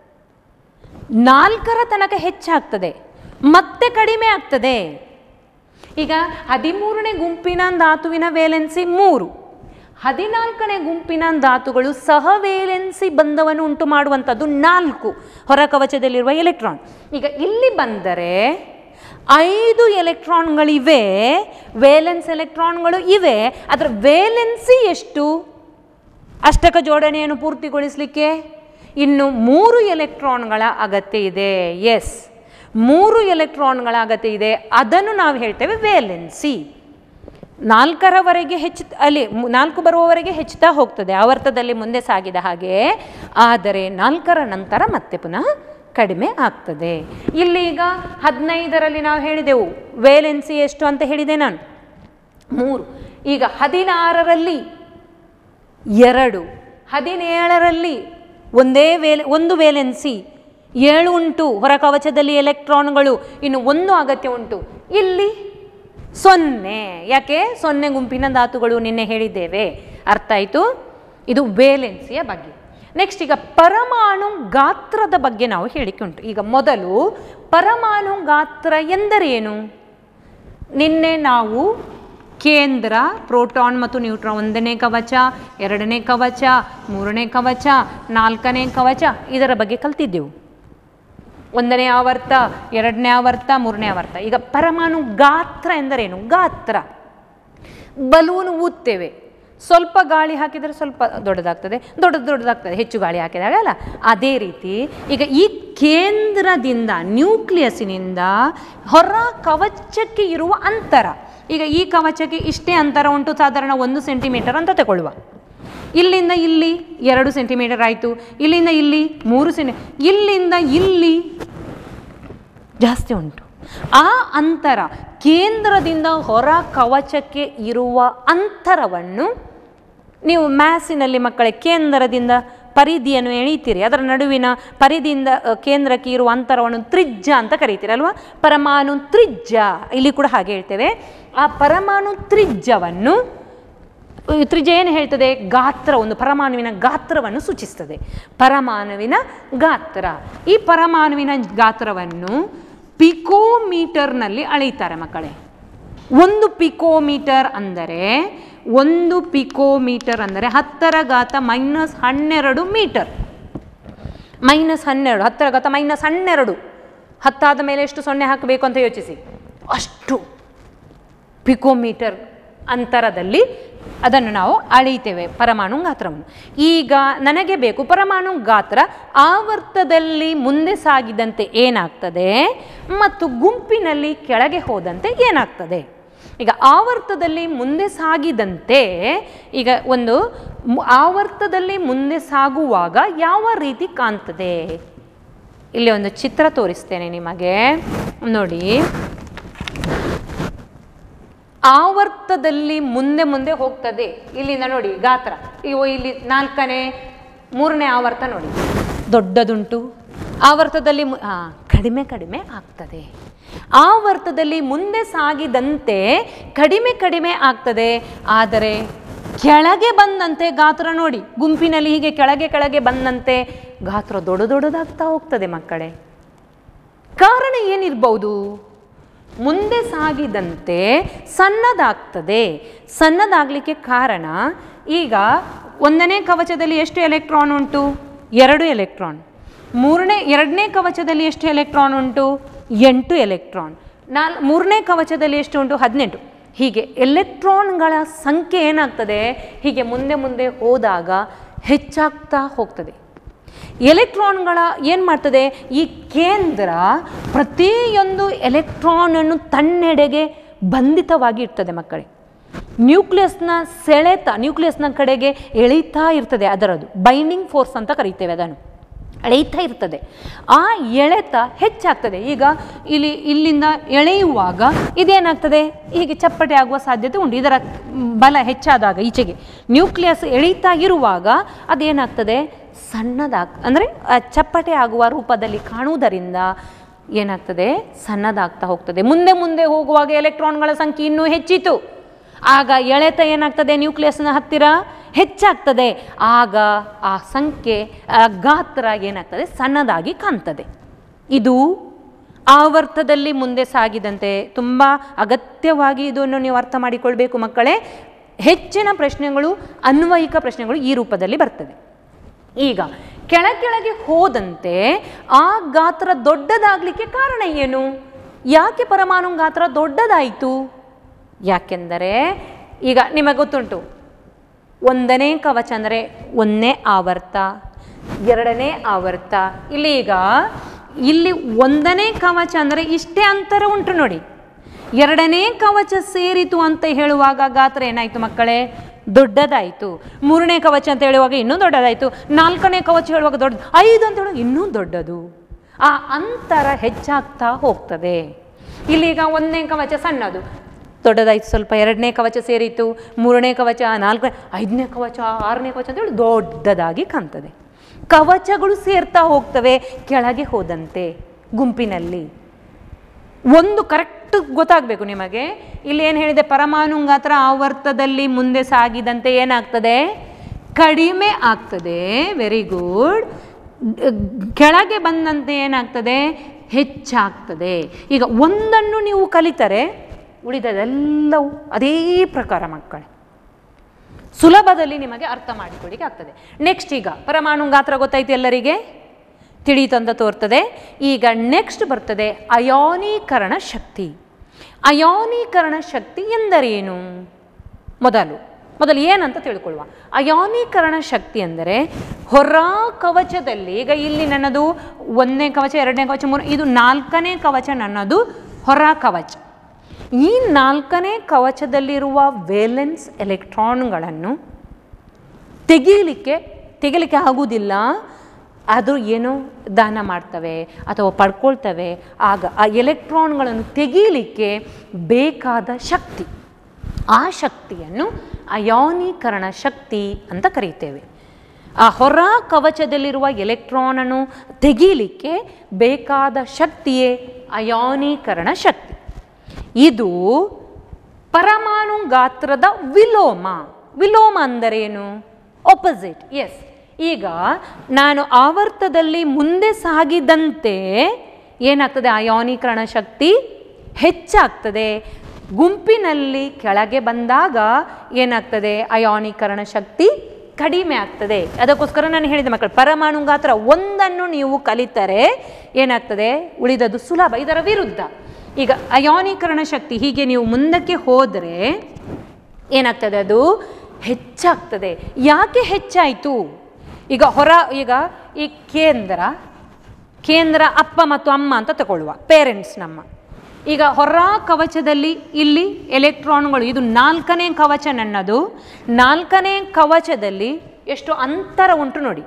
ನಾಲ್ಕರ ತನಕ ಹೆಚ್ಚಾಗ್ತದೆ ಮತ್ತೆ ಕಡಿಮೆ ಆಗ್ತದೆ ಈಗ ಹದಿಮೂರನೇ ಗುಂಪಿನ ಧಾತುವಿನ ವೇಲೆನ್ಸಿ ಮೂರು ಹದಿನಾಲ್ಕನೇ ಗುಂಪಿನ ಧಾತುಗಳು ಸಹವೇಲೆನ್ಸಿ ಬಂಧವನ್ನು ಉಂಟು ಮಾಡುವಂಥದ್ದು ನಾಲ್ಕು ಹೊರ ಕವಚದಲ್ಲಿರುವ ಎಲೆಕ್ಟ್ರಾನ್ ಈಗ ಇಲ್ಲಿ ಬಂದರೆ ಐದು ಎಲೆಕ್ಟ್ರಾನ್ಗಳಿವೆ ವೇಲೆನ್ಸ್ ಎಲೆಕ್ಟ್ರಾನ್ಗಳು ಇವೆ ಅದರ ವೇಲೆನ್ಸಿ ಎಷ್ಟು ಅಷ್ಟಕ ಜೋಡಣೆಯನ್ನು ಪೂರ್ತಿಗೊಳಿಸಲಿಕ್ಕೆ ಇನ್ನು ಮೂರು ಎಲೆಕ್ಟ್ರಾನ್ಗಳ ಅಗತ್ಯ ಇದೆ ಎಸ್ ಮೂರು ಎಲೆಕ್ಟ್ರಾನ್ಗಳ ಅಗತ್ಯ ಇದೆ ಅದನ್ನು ನಾವು ಹೇಳ್ತೇವೆ ವೇಲೆನ್ಸಿ ನಾಲ್ಕರವರೆಗೆ ಹೆಚ್ಚು ಅಲ್ಲಿ ಮು- ನಾಲ್ಕು ಬರುವವರೆಗೆ ಹೆಚ್ಚುತ್ತಾ ಹೋಗ್ತದೆ ಆವರ್ತದಲ್ಲಿ ಮುಂದೆ ಸಾಗಿದ ಹಾಗೆ ಆದರೆ ನಾಲ್ಕರ ನಂತರ ಮತ್ತೆ ಪುನಃ ಕಡಿಮೆ ಆಗ್ತದೆ ಇಲ್ಲಿ ಈಗ ಹದಿನೈದರಲ್ಲಿ ನಾವು ಹೇಳಿದೆವು ವೇಲೆನ್ಸಿ ಎಷ್ಟು ಅಂತ ಹೇಳಿದೆ ನಾನು ಮೂರು ಈಗ ಹದಿನಾರರಲ್ಲಿ ಎರಡು ಹದಿನೇಳರಲ್ಲಿ ಒಂದೇ ವೇಲೆ ಒಂದು ವೇಲೆನ್ಸಿ ಏಳು ಉಂಟು ಹೊರ ಕವಚದಲ್ಲಿ ಎಲೆಕ್ಟ್ರಾನ್ಗಳು ಇನ್ನು ಒಂದು ಅಗತ್ಯ ಉಂಟು ಇಲ್ಲಿ ಸೊನ್ನೆ ಯಾಕೆ ಸೊನ್ನೆ ಗುಂಪಿನ ಧಾತುಗಳು ನಿನ್ನೆ ಹೇಳಿದ್ದೇವೆ ಅರ್ಥ ಆಯಿತು ಇದು ವೇಲೆನ್ಸಿಯ ಬಗ್ಗೆ ನೆಕ್ಸ್ಟ್ ಈಗ ಪರಮಾಣು ಗಾತ್ರದ ಬಗ್ಗೆ ನಾವು ಹೇಳಿಕೆ ಉಂಟು ಈಗ ಮೊದಲು ಪರಮಾಣು ಗಾತ್ರ ಎಂದರೇನು ನಿನ್ನೆ ನಾವು ಕೇಂದ್ರ ಪ್ರೋಟಾನ್ ಮತ್ತು ನ್ಯೂಟ್ರಾನ್ ಒಂದನೇ ಕವಚ ಎರಡನೇ ಕವಚ ಮೂರನೇ ಕವಚ ನಾಲ್ಕನೇ ಕವಚ ಇದರ ಬಗ್ಗೆ ಕಲ್ತಿದ್ದೆವು ಒಂದನೇ ಆವರ್ತ ಎರಡನೇ ಆವರ್ತ ಮೂರನೇ ಆವರ್ತ ಈಗ ಪರಮಾಣು ಗಾತ್ರ ಎಂದರೇನು ಗಾತ್ರ ಬಲೂನ್ ಊದ್ತೇವೆ ಸ್ವಲ್ಪ ಗಾಳಿ ಹಾಕಿದರೆ ಸ್ವಲ್ಪ ದೊಡ್ಡದಾಗ್ತದೆ ದೊಡ್ಡದು ದೊಡ್ಡದಾಗ್ತದೆ ಹೆಚ್ಚು ಗಾಳಿ ಹಾಕಿದಾಗ ಅಲ್ಲ ಅದೇ ರೀತಿ ಈಗ ಈ ಕೇಂದ್ರದಿಂದ ನ್ಯೂಕ್ಲಿಯಸ್ಸಿನಿಂದ ಹೊರ ಕವಚಕ್ಕೆ ಇರುವ ಅಂತರ ಈಗ ಈ ಕವಚಕ್ಕೆ ಇಷ್ಟೇ ಅಂತರ ಉಂಟು ಸಾಧಾರಣ ಒಂದು ಸೆಂಟಿಮೀಟರ್ ಅಂತ ತಗೊಳ್ಳುವ ಇಲ್ಲಿಂದ ಇಲ್ಲಿ ಎರಡು ಸೆಂಟಿಮೀಟರ್ ಆಯಿತು ಇಲ್ಲಿಂದ ಇಲ್ಲಿ ಮೂರು ಸೆಂಟಿ ಇಲ್ಲಿಂದ ಇಲ್ಲಿ ಜಾಸ್ತಿ ಉಂಟು ಆ ಅಂತರ ಕೇಂದ್ರದಿಂದ ಹೊರ ಕವಚಕ್ಕೆ ಇರುವ ಅಂತರವನ್ನು ನೀವು ಮ್ಯಾಸಿನಲ್ಲಿ ಮಕ್ಕಳೇ ಕೇಂದ್ರದಿಂದ ಪರಿಧಿಯನ್ನು ಎಳೀತೀರಿ ಅದರ ನಡುವಿನ ಪರಿಧಿಯಿಂದ ಅ, ಕೇಂದ್ರಕ್ಕೆ ಇರುವ ಅಂತರವನ್ನು ತ್ರಿಜ್ಯ ಅಂತ ಕರೀತೀರಿ ಅಲ್ವಾ ಪರಮಾಣು ತ್ರಿಜ್ಯ ಇಲ್ಲಿ ಕೂಡ ಹಾಗೆ ಹೇಳ್ತೇವೆ ಆ ಪರಮಾಣು ತ್ರಿಜ್ಯವನ್ನು ಈ ತ್ರಿಜ್ಯ ಏನು ಹೇಳ್ತದೆ ಗಾತ್ರ ಒಂದು ಪರಮಾಣುವಿನ ಗಾತ್ರವನ್ನು ಸೂಚಿಸ್ತದೆ ಪರಮಾಣುವಿನ ಗಾತ್ರ ಈ ಪರಮಾಣುವಿನ ಗಾತ್ರವನ್ನು ಪಿಕೋಮೀಟರ್ನಲ್ಲಿ ಅಳೀತಾರೆ ಮಕ್ಕಳೇ ಒಂದು ಪಿಕೋಮೀಟರ್ ಅಂದರೆ ಒಂದು ಪಿಕೋಮೀಟರ್ ಅಂದರೆ ಹತ್ತರ ಘಾತ ಮೈನಸ್ ಹನ್ನೆರಡು ಮೀಟರ್ ಮೈನಸ್ ಹನ್ನೆರಡು ಹತ್ತರ ಘಾತ ಮೈನಸ್ ಹನ್ನೆರಡು ಹತ್ತಾದ ಮೇಲೆ ಎಷ್ಟು ಸೊನ್ನೆ ಹಾಕಬೇಕು ಅಂತ ಯೋಚಿಸಿ ಅಷ್ಟು ಪಿಕೋಮೀಟರ್ ಅಂತರದಲ್ಲಿ ಅದನ್ನು ನಾವು ಅಳೆಯುತ್ತೇವೆ ಪರಮಾಣು ಗಾತ್ರವನ್ನು ಈಗ ನನಗೆ ಬೇಕು ಪರಮಾಣು ಗಾತ್ರ ಆವರ್ತದಲ್ಲಿ ಮುಂದೆ ಸಾಗಿದಂತೆ ಏನಾಗ್ತದೆ ಮತ್ತು ಗುಂಪಿನಲ್ಲಿ ಕೆಳಗೆ ಹೋದಂತೆ ಏನಾಗ್ತದೆ ಈಗ ಆವರ್ತದಲ್ಲಿ ಮುಂದೆ ಸಾಗಿದಂತೆ ಈಗ ಒಂದು ಮು- ಆವರ್ತದಲ್ಲಿ ಮುಂದೆ ಸಾಗುವಾಗ ಯಾವ ರೀತಿ ಕಾಣ್ತದೆ ಇಲ್ಲಿ ಒಂದು ಚಿತ್ರ ತೋರಿಸ್ತೇನೆ ನಿಮಗೆ ನೋಡಿ ಆವರ್ತದಲ್ಲಿ ಮುಂದೆ ಮುಂದೆ ಹೋಗ್ತದೆ ಇಲ್ಲಿಂದ ನೋಡಿ ಗಾತ್ರ ಇವು ಇಲ್ಲಿ ನಾಲ್ಕನೇ ಮೂರನೇ ಆವರ್ತ ನೋಡಿ ದೊಡ್ಡದುಂಟು ಆವರ್ತದಲ್ಲಿ ಮು- ಆ, ಕಡಿಮೆ ಕಡಿಮೆ ಆಗ್ತದೆ ಆವರ್ತದಲ್ಲಿ ಮುಂದೆ ಸಾಗಿದಂತೆ ಕಡಿಮೆ ಕಡಿಮೆ ಆಗ್ತದೆ ಆದರೆ ಕೆಳಗೆ ಬಂದಂತೆ ಗಾತ್ರ ನೋಡಿ ಗುಂಪಿನಲ್ಲಿ ಹೀಗೆ ಕೆಳಗೆ ಕೆಳಗೆ ಬಂದಂತೆ ಗಾತ್ರ ದೊಡ್ಡ ದೊಡ್ಡದಾಗ್ತಾ ಹೋಗ್ತದೆ ಮಕ್ಕಳೇ ಕಾರಣ ಏನಿರ್ಬೋದು ಮುಂದೆ ಸಾಗಿದಂತೆ ಸಣ್ಣದಾಗ್ತದೆ ಸಣ್ಣದಾಗಲಿಕ್ಕೆ ಕಾರಣ ಈಗ ಒಂದನೇ ಕವಚದಲ್ಲಿ ಎಷ್ಟು ಎಲೆಕ್ಟ್ರಾನ್ ಉಂಟು ಎರಡು ಎಲೆಕ್ಟ್ರಾನ್ ಮೂರನೇ ಎರಡನೇ ಕವಚದಲ್ಲಿ ಎಷ್ಟು ಎಲೆಕ್ಟ್ರಾನ್ ಉಂಟು ಎಂಟು ಎಲೆಕ್ಟ್ರಾನ್ ನಾಲ್ ಮೂರನೇ ಕವಚದಲ್ಲಿ ಎಷ್ಟು ಉಂಟು ಹದಿನೆಂಟು ಹೀಗೆ ಎಲೆಕ್ಟ್ರಾನ್ಗಳ ಸಂಖ್ಯೆ ಏನಾಗ್ತದೆ ಹೀಗೆ ಮುಂದೆ ಮುಂದೆ ಹೋದಾಗ ಹೆಚ್ಚಾಗ್ತಾ ಹೋಗ್ತದೆ ಎಲೆಕ್ಟ್ರಾನ್ಗಳ ಏನು ಮಾಡ್ತದೆ ಈ ಕೇಂದ್ರ ಪ್ರತಿಯೊಂದು ಎಲೆಕ್ಟ್ರಾನನ್ನು ತನ್ನೆಡೆಗೆ ಬಂಧಿತವಾಗಿ ಇರ್ತದೆ ಮಕ್ಕಳೇ ನ್ಯೂಕ್ಲಿಯಸ್ನ ಸೆಳೆತ ನ್ಯೂಕ್ಲಿಯಸ್ನ ಕಡೆಗೆ ಎಳೀತಾ ಇರ್ತದೆ ಅದರದು ಬೈಂಡಿಂಗ್ ಫೋರ್ಸ್ ಅಂತ ಕರಿತೇವೆ ಅದನ್ನು ಎಳೆಯುತ್ತಾ ಇರ್ತದೆ ಆ ಎಳೆತ ಹೆಚ್ಚಾಗ್ತದೆ ಈಗ ಇಲ್ಲಿ ಇಲ್ಲಿಂದ ಎಳೆಯುವಾಗ ಇದೇನಾಗ್ತದೆ ಹೀಗೆ ಚಪ್ಪಟೆ ಆಗುವ ಸಾಧ್ಯತೆ ಉಂಟು ಇದರ ಬಲ ಹೆಚ್ಚಾದಾಗ ಈಚೆಗೆ ನ್ಯೂಕ್ಲಿಯಸ್ ಎಳೀತಾ ಇರುವಾಗ ಅದೇನಾಗ್ತದೆ ಸಣ್ಣದಾಗ್ ಅಂದರೆ ಚಪ್ಪಟೆ ಆಗುವ ರೂಪದಲ್ಲಿ ಕಾಣುವುದರಿಂದ ಏನಾಗ್ತದೆ ಸಣ್ಣದಾಗ್ತಾ ಹೋಗ್ತದೆ ಮುಂದೆ ಮುಂದೆ ಹೋಗುವಾಗ ಎಲೆಕ್ಟ್ರಾನ್ಗಳ ಸಂಖ್ಯೆ ಇನ್ನೂ ಹೆಚ್ಚಿತು ಆಗ ಎಳೆತ ಏನಾಗ್ತದೆ ನ್ಯೂಕ್ಲಿಯಸ್ನ ಹತ್ತಿರ ಹೆಚ್ಚಾಗ್ತದೆ ಆಗ ಆ ಸಂಖ್ಯೆ ಆ ಗಾತ್ರ ಏನಾಗ್ತದೆ ಸಣ್ಣದಾಗಿ ಕಾಣ್ತದೆ ಇದು ಆವರ್ತದಲ್ಲಿ ಮುಂದೆ ಸಾಗಿದಂತೆ ತುಂಬ ಅಗತ್ಯವಾಗಿ ಇದನ್ನು ನೀವು ಅರ್ಥ ಮಾಡಿಕೊಳ್ಬೇಕು ಮಕ್ಕಳೇ ಹೆಚ್ಚಿನ ಪ್ರಶ್ನೆಗಳು ಅನ್ವಯಿಕ ಪ್ರಶ್ನೆಗಳು ಈ ರೂಪದಲ್ಲಿ ಬರ್ತದೆ ಈಗ ಕೆಳ ಕೆಳಗೆ ಹೋದಂತೆ ಆ ಗಾತ್ರ ದೊಡ್ಡದಾಗಲಿಕ್ಕೆ ಕಾರಣ ಏನು ಯಾಕೆ ಪರಮಾಣು ಗಾತ್ರ ದೊಡ್ಡದಾಯಿತು ಯಾಕೆಂದರೆ ಈಗ ನಿಮಗೆ ಗೊತ್ತುಂಟು ಒಂದನೇ ಕವಚ ಅಂದರೆ ಒಂದನೇ ಆವರ್ತ ಎರಡನೇ ಆವರ್ತ ಇಲ್ಲಿ ಈಗ ಇಲ್ಲಿ ಒಂದನೇ ಕವಚ ಅಂದರೆ ಇಷ್ಟೇ ಅಂತರ ಉಂಟು ನೋಡಿ ಎರಡನೇ ಕವಚ ಸೇರಿತು ಅಂತ ಹೇಳುವಾಗ ಗಾತ್ರ ಏನಾಯಿತು ಮಕ್ಕಳೇ ದೊಡ್ಡದಾಯಿತು ಮೂರನೇ ಕವಚ ಅಂತ ಹೇಳುವಾಗ ಇನ್ನೂ ದೊಡ್ಡದಾಯಿತು ನಾಲ್ಕನೇ ಕವಚ ಹೇಳುವಾಗ ದೊಡ್ಡ ಐದು ಅಂತ ಹೇಳುವಾಗ ಇನ್ನೂ ದೊಡ್ಡದು ಆ ಅಂತರ ಹೆಚ್ಚಾಗ್ತಾ ಹೋಗ್ತದೆ ಇಲ್ಲೀಗ ಒಂದನೇ ಕವಚ ಸಣ್ಣದು ದೊಡ್ಡದಾಯಿತು ಸ್ವಲ್ಪ ಎರಡನೇ ಕವಚ ಸೇರಿತು ಮೂರನೇ ಕವಚ ನಾಲ್ಕನೇ ಐದನೇ ಕವಚ ಆರನೇ ಕವಚ ಅಂತ ಹೇಳಿ ದೊಡ್ಡದಾಗಿ ಕಾಣ್ತದೆ ಕವಚಗಳು ಸೇರ್ತಾ ಹೋಗ್ತವೆ ಕೆಳಗೆ ಹೋದಂತೆ ಗುಂಪಿನಲ್ಲಿ ಒಂದು ಕರೆಕ್ಟ್ ಗೊತ್ತಾಗಬೇಕು ನಿಮಗೆ ಇಲ್ಲಿ ಏನು ಹೇಳಿದೆ ಪರಮಾಣು ಗಾತ್ರ ಆವರ್ತದಲ್ಲಿ ಮುಂದೆ ಸಾಗಿದಂತೆ ಏನಾಗ್ತದೆ ಕಡಿಮೆ ಆಗ್ತದೆ ವೆರಿ ಗುಡ್ ಕೆಳಗೆ ಬಂದಂತೆ ಏನಾಗ್ತದೆ ಹೆಚ್ಚಾಗ್ತದೆ ಈಗ ಒಂದನ್ನು ನೀವು ಕಲಿತರೆ ಉಳಿದದೆಲ್ಲವೂ ಅದೇ ಪ್ರಕಾರ ಮಕ್ಕಳೇ ಸುಲಭದಲ್ಲಿ ನಿಮಗೆ ಅರ್ಥ ಮಾಡಿಕೊಳ್ಳಿಕ್ಕೆ ಆಗ್ತದೆ ನೆಕ್ಸ್ಟ್ ಈಗ ಪರಮಾಣು ಗಾತ್ರ ಗೊತ್ತಾಯ್ತು ಎಲ್ಲರಿಗೆ ತಿಳಿಯಿತಂತ ತೋರ್ತದೆ ಈಗ ನೆಕ್ಸ್ಟ್ ಬರ್ತದೆ ಅಯಾನೀಕರಣ ಶಕ್ತಿ ಅಯಾನೀಕರಣ ಶಕ್ತಿ ಎಂದರೇನು ಮೊದಲು ಮೊದಲು ಏನಂತ ತಿಳ್ಕೊಳ್ಳುವ ಅಯಾನೀಕರಣ ಶಕ್ತಿ ಅಂದರೆ ಹೊರ ಕವಚದಲ್ಲಿ ಈಗ ಇಲ್ಲಿ ನನ್ನದು ಒಂದನೇ ಕವಚ ಎರಡನೇ ಕವಚ ಮೂರು ಇದು ನಾಲ್ಕನೇ ಕವಚ ನನ್ನದು ಹೊರ ಕವಚ ಈ ನಾಲ್ಕನೇ ಕವಚದಲ್ಲಿರುವ ವೇಲೆನ್ಸ್ ಎಲೆಕ್ಟ್ರಾನ್ಗಳನ್ನು ತೆಗೀಲಿಕ್ಕೆ ತೆಗಿಲಿಕ್ಕೆ ಆಗುವುದಿಲ್ಲ ಅದು ಏನೋ ದಾನ ಮಾಡ್ತವೆ ಅಥವಾ ಪಡ್ಕೊಳ್ತವೆ ಆಗ ಆ ಎಲೆಕ್ಟ್ರಾನ್ಗಳನ್ನು ತೆಗೀಲಿಕ್ಕೆ ಬೇಕಾದ ಶಕ್ತಿ ಆ ಶಕ್ತಿಯನ್ನು ಅಯಾನೀಕರಣ ಶಕ್ತಿ ಅಂತ ಕರೀತೇವೆ ಆ ಹೊರ ಕವಚದಲ್ಲಿರುವ ಎಲೆಕ್ಟ್ರಾನನ್ನು ತೆಗೀಲಿಕ್ಕೆ ಬೇಕಾದ ಶಕ್ತಿಯೇ ಅಯಾನೀಕರಣ ಶಕ್ತಿ ಇದು ಪರಮಾಣು ಗಾತ್ರದ ವಿಲೋಮ ವಿಲೋಮ ಅಂದರೇನು ಆಪೋಸಿಟ್ ಎಸ್ ಈಗ ನಾನು ಆವರ್ತದಲ್ಲಿ ಮುಂದೆ ಸಾಗಿದಂತೆ ಏನಾಗ್ತದೆ ಅಯಾನೀಕರಣ ಶಕ್ತಿ ಹೆಚ್ಚಾಗ್ತದೆ ಗುಂಪಿನಲ್ಲಿ ಕೆಳಗೆ ಬಂದಾಗ ಏನಾಗ್ತದೆ ಅಯಾನೀಕರಣ ಶಕ್ತಿ ಕಡಿಮೆ ಆಗ್ತದೆ ಅದಕ್ಕೋಸ್ಕರ ನಾನು ಹೇಳಿದೆ ಮಕ್ಕಳು ಪರಮಾಣು ಗಾತ್ರ ಒಂದನ್ನು ನೀವು ಕಲಿತರೆ ಏನಾಗ್ತದೆ ಉಳಿದದ್ದು ಸುಲಭ ಇದರ ವಿರುದ್ಧ ಈಗ ಅಯಾನೀಕರಣ ಶಕ್ತಿ ಹೀಗೆ ನೀವು ಮುಂದಕ್ಕೆ ಹೋದರೆ ಏನಾಗ್ತದೆ ಅದು ಹೆಚ್ಚಾಗ್ತದೆ ಯಾಕೆ ಹೆಚ್ಚಾಯಿತು ಈಗ ಹೊರ ಈಗ ಈ ಕೇಂದ್ರ ಕೇಂದ್ರ ಅಪ್ಪ ಮತ್ತು ಅಮ್ಮ ಅಂತ ತಗೊಳ್ಳುವ ಪೇರೆಂಟ್ಸ್ ನಮ್ಮ ಈಗ ಹೊರ ಕವಚದಲ್ಲಿ ಇಲ್ಲಿ ಎಲೆಕ್ಟ್ರಾನ್ಗಳು ಇದು ನಾಲ್ಕನೇ ಕವಚ ನನ್ನದು ನಾಲ್ಕನೇ ಕವಚದಲ್ಲಿ ಎಷ್ಟು ಅಂತರ ಉಂಟು ನೋಡಿ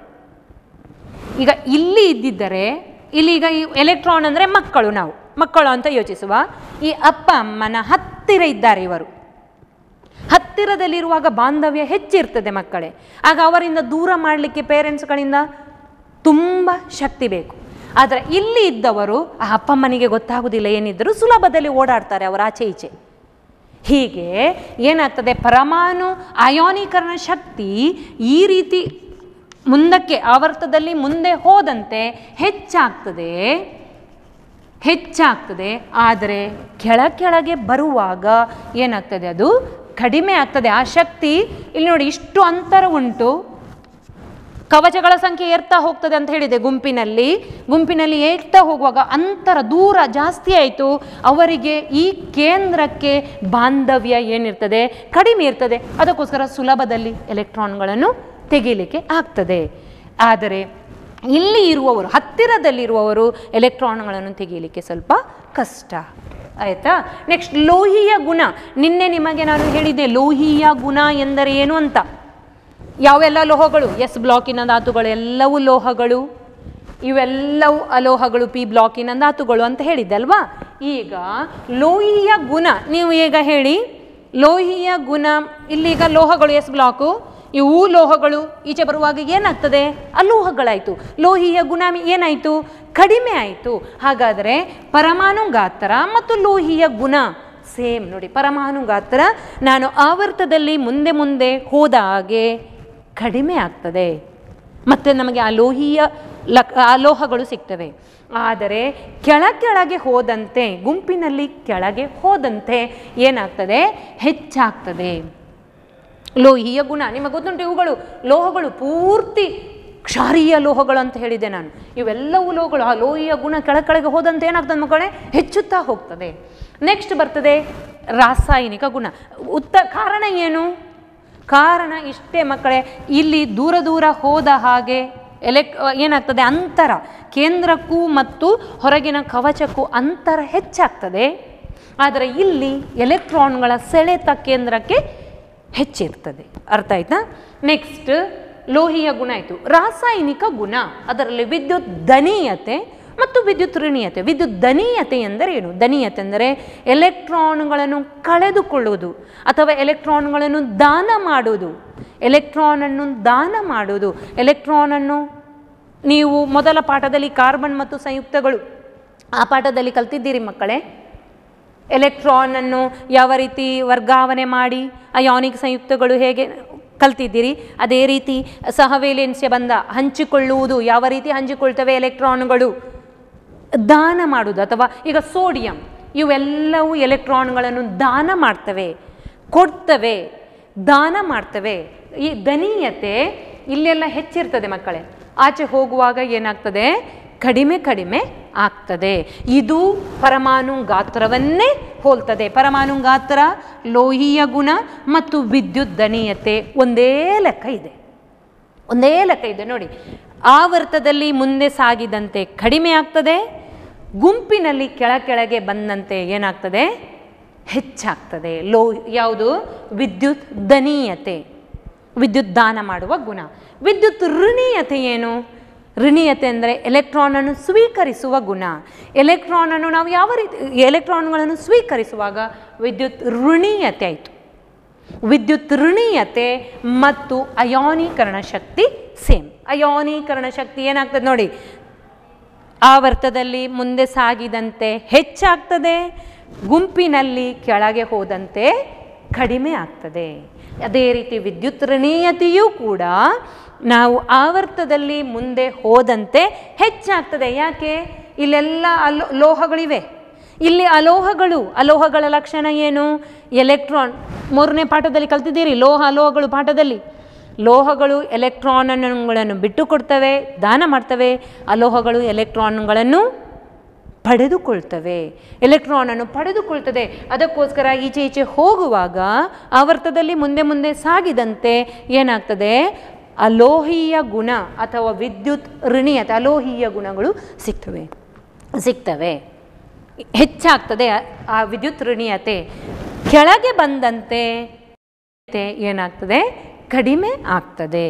ಈಗ ಇಲ್ಲಿ ಇದ್ದಿದ್ದರೆ ಇಲ್ಲಿ ಈಗ ಈ ಎಲೆಕ್ಟ್ರಾನ್ ಅಂದರೆ ಮಕ್ಕಳು ನಾವು ಮಕ್ಕಳು ಅಂತ ಯೋಚಿಸುವ ಈ ಅಪ್ಪ ಅಮ್ಮನ ಹತ್ತಿರ ಇದ್ದಾರೆ ಇವರು ಹತ್ತಿರದಲ್ಲಿರುವಾಗ ಬಾಂಧವ್ಯ ಹೆಚ್ಚಿರ್ತದೆ ಮಕ್ಕಳೇ ಆಗ ಅವರಿಂದ ದೂರ ಮಾಡಲಿಕ್ಕೆ ಪೇರೆಂಟ್ಸ್ಗಳಿಂದ ತುಂಬ ಶಕ್ತಿ ಬೇಕು ಆದರೆ ಇಲ್ಲಿ ಇದ್ದವರು ಆ ಅಪ್ಪಮ್ಮನಿಗೆ ಗೊತ್ತಾಗುವುದಿಲ್ಲ ಏನಿದ್ದರೂ ಸುಲಭದಲ್ಲಿ ಓಡಾಡ್ತಾರೆ ಅವರ ಆಚೆ ಈಚೆ ಹೀಗೆ ಏನಾಗ್ತದೆ ಪರಮಾಣು ಅಯಾನೀಕರಣ ಶಕ್ತಿ ಈ ರೀತಿ ಮುಂದಕ್ಕೆ ಆವರ್ತದಲ್ಲಿ ಮುಂದೆ ಹೋದಂತೆ ಹೆಚ್ಚಾಗ್ತದೆ ಹೆಚ್ಚಾಗ್ತದೆ ಆದರೆ ಕೆಳ ಕೆಳಗೆ ಬರುವಾಗ ಏನಾಗ್ತದೆ ಅದು ಕಡಿಮೆ ಆಗ್ತದೆ ಆ ಶಕ್ತಿ ಇಲ್ಲಿ ನೋಡಿ ಇಷ್ಟು ಅಂತರ ಉಂಟು ಕವಚಗಳ ಸಂಖ್ಯೆ ಏರ್ತಾ ಹೋಗ್ತದೆ ಅಂತ ಹೇಳಿದೆ ಗುಂಪಿನಲ್ಲಿ ಗುಂಪಿನಲ್ಲಿ ಏರ್ತಾ ಹೋಗುವಾಗ ಅಂತರ ದೂರ ಜಾಸ್ತಿ ಆಯಿತು ಅವರಿಗೆ ಈ ಕೇಂದ್ರಕ್ಕೆ ಬಾಂಧವ್ಯ ಏನಿರ್ತದೆ ಕಡಿಮೆ ಇರ್ತದೆ ಅದಕ್ಕೋಸ್ಕರ ಸುಲಭದಲ್ಲಿ ಎಲೆಕ್ಟ್ರಾನ್ಗಳನ್ನು ತೆಗೀಲಿಕ್ಕೆ ಆಗ್ತದೆ ಆದರೆ ಇಲ್ಲಿ ಇರುವವರು ಹತ್ತಿರದಲ್ಲಿರುವವರು ಎಲೆಕ್ಟ್ರಾನ್ಗಳನ್ನು ತೆಗೀಲಿಕ್ಕೆ ಸ್ವಲ್ಪ ಕಷ್ಟ ಆಯಿತಾ ನೆಕ್ಸ್ಟ್ ಲೋಹೀಯ ಗುಣ ನಿನ್ನೆ ನಿಮಗೆ ನಾನು ಹೇಳಿದ್ದೆ ಲೋಹೀಯ ಗುಣ ಎಂದರೆ ಏನು ಅಂತ ಯಾವೆಲ್ಲ ಲೋಹಗಳು ಎಸ್ ಬ್ಲಾಕಿನ ಧಾತುಗಳು ಎಲ್ಲವೂ ಲೋಹಗಳು ಇವೆಲ್ಲವೂ ಅಲೋಹಗಳು ಪಿ ಬ್ಲಾಕಿನ ಧಾತುಗಳು ಅಂತ ಹೇಳಿದ್ದೆ ಅಲ್ವಾ ಈಗ ಲೋಹೀಯ ಗುಣ ನೀವು ಈಗ ಹೇಳಿ ಲೋಹೀಯ ಗುಣ ಇಲ್ಲೀಗ ಲೋಹಗಳು ಎಸ್ ಬ್ಲಾಕು ಇವು ಲೋಹಗಳು ಈಚೆ ಬರುವಾಗ ಏನಾಗ್ತದೆ ಅಲೋಹಗಳಾಯಿತು ಲೋಹೀಯ ಗುಣ ಏನಾಯಿತು ಕಡಿಮೆ ಆಯಿತು ಹಾಗಾದರೆ ಪರಮಾಣು ಗಾತ್ರ ಮತ್ತು ಲೋಹೀಯ ಗುಣ ಸೇಮ್ ನೋಡಿ ಪರಮಾಣು ಗಾತ್ರ ನಾನು ಆವರ್ತದಲ್ಲಿ ಮುಂದೆ ಮುಂದೆ ಹೋದ ಹಾಗೆ ಕಡಿಮೆ ಆಗ್ತದೆ ಮತ್ತು ನಮಗೆ ಆ ಲೋಹೀಯ ಲಕ್ ಆ ಲೋಹಗಳು ಸಿಗ್ತವೆ ಆದರೆ ಕೆಳ ಕೆಳಗೆ ಹೋದಂತೆ ಗುಂಪಿನಲ್ಲಿ ಕೆಳಗೆ ಹೋದಂತೆ ಏನಾಗ್ತದೆ ಹೆಚ್ಚಾಗ್ತದೆ ಲೋಹೀಯ ಗುಣ ನಿಮಗೆ ಗೊತ್ತುಂಟು ಇವುಗಳು ಲೋಹಗಳು ಪೂರ್ತಿ ಕ್ಷಾರೀಯ ಲೋಹಗಳು ಅಂತ ಹೇಳಿದೆ ನಾನು ಇವೆಲ್ಲವೂ ಲೋಹಗಳು ಆ ಲೋಹೀಯ ಗುಣ ಕೆಳ ಕೆಳಗೆ ಹೋದಂತೆ ಏನಾಗ್ತದೆ ಮಕ್ಕಳೇ ಹೆಚ್ಚುತ್ತಾ ಹೋಗ್ತದೆ ನೆಕ್ಸ್ಟ್ ಬರ್ತದೆ ರಾಸಾಯನಿಕ ಗುಣ ಉತ್ತ ಕಾರಣ ಏನು ಕಾರಣ ಇಷ್ಟೇ ಮಕ್ಕಳೇ ಇಲ್ಲಿ ದೂರ ದೂರ ಹೋದ ಹಾಗೆ ಎಲೆಕ್ ಏನಾಗ್ತದೆ ಅಂತರ ಕೇಂದ್ರಕ್ಕೂ ಮತ್ತು ಹೊರಗಿನ ಕವಚಕ್ಕೂ ಅಂತರ ಹೆಚ್ಚಾಗ್ತದೆ ಆದರೆ ಇಲ್ಲಿ ಎಲೆಕ್ಟ್ರಾನ್ಗಳ ಸೆಳೆತ ಕೇಂದ್ರಕ್ಕೆ ಹೆಚ್ಚಿರ್ತದೆ ಅರ್ಥ ಆಯ್ತಾ ನೆಕ್ಸ್ಟ್ ಲೋಹೀಯ ಗುಣ ಆಯಿತು ರಾಸಾಯನಿಕ ಗುಣ ಅದರಲ್ಲಿ ವಿದ್ಯುತ್ ದನೀಯತೆ ಮತ್ತು ವಿದ್ಯುತ್ ಋಣೀಯತೆ ವಿದ್ಯುತ್ ದನೀಯತೆ ಎಂದರೆ ಏನು ದನೀಯತೆ ಎಂದರೆ ಎಲೆಕ್ಟ್ರಾನ್ಗಳನ್ನು ಕಳೆದುಕೊಳ್ಳುವುದು ಅಥವಾ ಎಲೆಕ್ಟ್ರಾನ್ಗಳನ್ನು ದಾನ ಮಾಡುವುದು ಎಲೆಕ್ಟ್ರಾನನ್ನು ದಾನ ಮಾಡುವುದು ಎಲೆಕ್ಟ್ರಾನನ್ನು ನೀವು ಮೊದಲ ಪಾಠದಲ್ಲಿ ಕಾರ್ಬನ್ ಮತ್ತು ಸಂಯುಕ್ತಗಳು ಆ ಪಾಠದಲ್ಲಿ ಕಲ್ತಿದ್ದೀರಿ ಮಕ್ಕಳೇ ಎಲೆಕ್ಟ್ರಾನನ್ನು ಯಾವ ರೀತಿ ವರ್ಗಾವಣೆ ಮಾಡಿ ಅಯಾನಿಕ್ ಸಂಯುಕ್ತಗಳು ಹೇಗೆ ಕಲ್ತಿದ್ದೀರಿ ಅದೇ ರೀತಿ ಸಹವೇಲೆನ್ಸ್ಯ ಬಂದ ಹಂಚಿಕೊಳ್ಳುವುದು ಯಾವ ರೀತಿ ಹಂಚಿಕೊಳ್ತವೆ ಎಲೆಕ್ಟ್ರಾನ್ಗಳು ದಾನ ಮಾಡುವುದು ಅಥವಾ ಈಗ ಸೋಡಿಯಂ ಇವೆಲ್ಲವೂ ಎಲೆಕ್ಟ್ರಾನ್ಗಳನ್ನು ದಾನ ಮಾಡ್ತವೆ ಕೊಡ್ತವೆ ದಾನ ಮಾಡ್ತವೆ ಈ ದನೀಯತೆ ಇಲ್ಲೆಲ್ಲ ಹೆಚ್ಚಿರ್ತದೆ ಮಕ್ಕಳೇ ಆಚೆ ಹೋಗುವಾಗ ಏನಾಗ್ತದೆ ಕಡಿಮೆ ಕಡಿಮೆ ಆಗ್ತದೆ ಇದು ಪರಮಾಣು ಗಾತ್ರವನ್ನೇ ಹೋಲ್ತದೆ ಪರಮಾಣು ಗಾತ್ರ ಲೋಹೀಯ ಗುಣ ಮತ್ತು ವಿದ್ಯುತ್ ದನೀಯತೆ ಒಂದೇ ಲೆಕ್ಕ ಇದೆ ಒಂದೇ ಲೆಕ್ಕ ಇದೆ ನೋಡಿ ಆವರ್ತದಲ್ಲಿ ಮುಂದೆ ಸಾಗಿದಂತೆ ಕಡಿಮೆ ಆಗ್ತದೆ ಗುಂಪಿನಲ್ಲಿ ಕೆಳ ಕೆಳಗೆ ಬಂದಂತೆ ಏನಾಗ್ತದೆ ಹೆಚ್ಚಾಗ್ತದೆ ಲೋ ಯಾವುದು ವಿದ್ಯುತ್ ದನೀಯತೆ ವಿದ್ಯುತ್ ದಾನ ಮಾಡುವ ಗುಣ ವಿದ್ಯುತ್ ಋಣೀಯತೆ ಏನು ಋಣೀಯತೆ ಅಂದರೆ ಎಲೆಕ್ಟ್ರಾನನ್ನು ಸ್ವೀಕರಿಸುವ ಗುಣ ಎಲೆಕ್ಟ್ರಾನನ್ನು ನಾವು ಯಾವ ರೀತಿ ಎಲೆಕ್ಟ್ರಾನ್ಗಳನ್ನು ಸ್ವೀಕರಿಸುವಾಗ ವಿದ್ಯುತ್ ಋಣೀಯತೆ ಆಯಿತು ವಿದ್ಯುತ್ ಋಣೀಯತೆ ಮತ್ತು ಅಯಾನೀಕರಣ ಶಕ್ತಿ ಸೇಮ್ ಅಯಾನೀಕರಣ ಶಕ್ತಿ ಏನಾಗ್ತದೆ ನೋಡಿ ಆವರ್ತದಲ್ಲಿ ಮುಂದೆ ಸಾಗಿದಂತೆ ಹೆಚ್ಚಾಗ್ತದೆ ಗುಂಪಿನಲ್ಲಿ ಕೆಳಗೆ ಹೋದಂತೆ ಕಡಿಮೆ ಆಗ್ತದೆ ಅದೇ ರೀತಿ ವಿದ್ಯುತ್ ಋಣೀಯತೆಯೂ ಕೂಡ ನಾವು ಆವರ್ತದಲ್ಲಿ ಮುಂದೆ ಹೋದಂತೆ ಹೆಚ್ಚಾಗ್ತದೆ ಯಾಕೆ ಇಲ್ಲೆಲ್ಲ ಅಲೋ ಲೋಹಗಳಿವೆ ಇಲ್ಲಿ ಅಲೋಹಗಳು ಅಲೋಹಗಳ ಲಕ್ಷಣ ಏನು ಎಲೆಕ್ಟ್ರಾನ್ ಮೂರನೇ ಪಾಠದಲ್ಲಿ ಕಲ್ತಿದ್ದೀರಿ ಲೋಹ ಅಲೋಹಗಳು ಪಾಠದಲ್ಲಿ ಲೋಹಗಳು ಎಲೆಕ್ಟ್ರಾನ್ಗಳನ್ನು ಬಿಟ್ಟು ಕೊಡ್ತವೆ ದಾನ ಮಾಡ್ತವೆ ಅಲೋಹಗಳು ಎಲೆಕ್ಟ್ರಾನ್ಗಳನ್ನು ಪಡೆದುಕೊಳ್ತವೆ ಎಲೆಕ್ಟ್ರಾನನ್ನು ಪಡೆದುಕೊಳ್ತದೆ ಅದಕ್ಕೋಸ್ಕರ ಈಚೆ ಈಚೆ ಹೋಗುವಾಗ ಆವರ್ತದಲ್ಲಿ ಮುಂದೆ ಮುಂದೆ ಸಾಗಿದಂತೆ ಏನಾಗ್ತದೆ ಅಲೋಹೀಯ ಗುಣ ಅಥವಾ ವಿದ್ಯುತ್ ಋಣೀಯತೆ ಅಲೋಹೀಯ ಗುಣಗಳು ಸಿಗ್ತವೆ ಸಿಗ್ತವೆ ಹೆಚ್ಚಾಗ್ತದೆ ಆ- ಆ ವಿದ್ಯುತ್ ಋಣೀಯತೆ ಕೆಳಗೆ ಬಂದಂತೆ ಏನಾಗ್ತದೆ ಕಡಿಮೆ ಆಗ್ತದೆ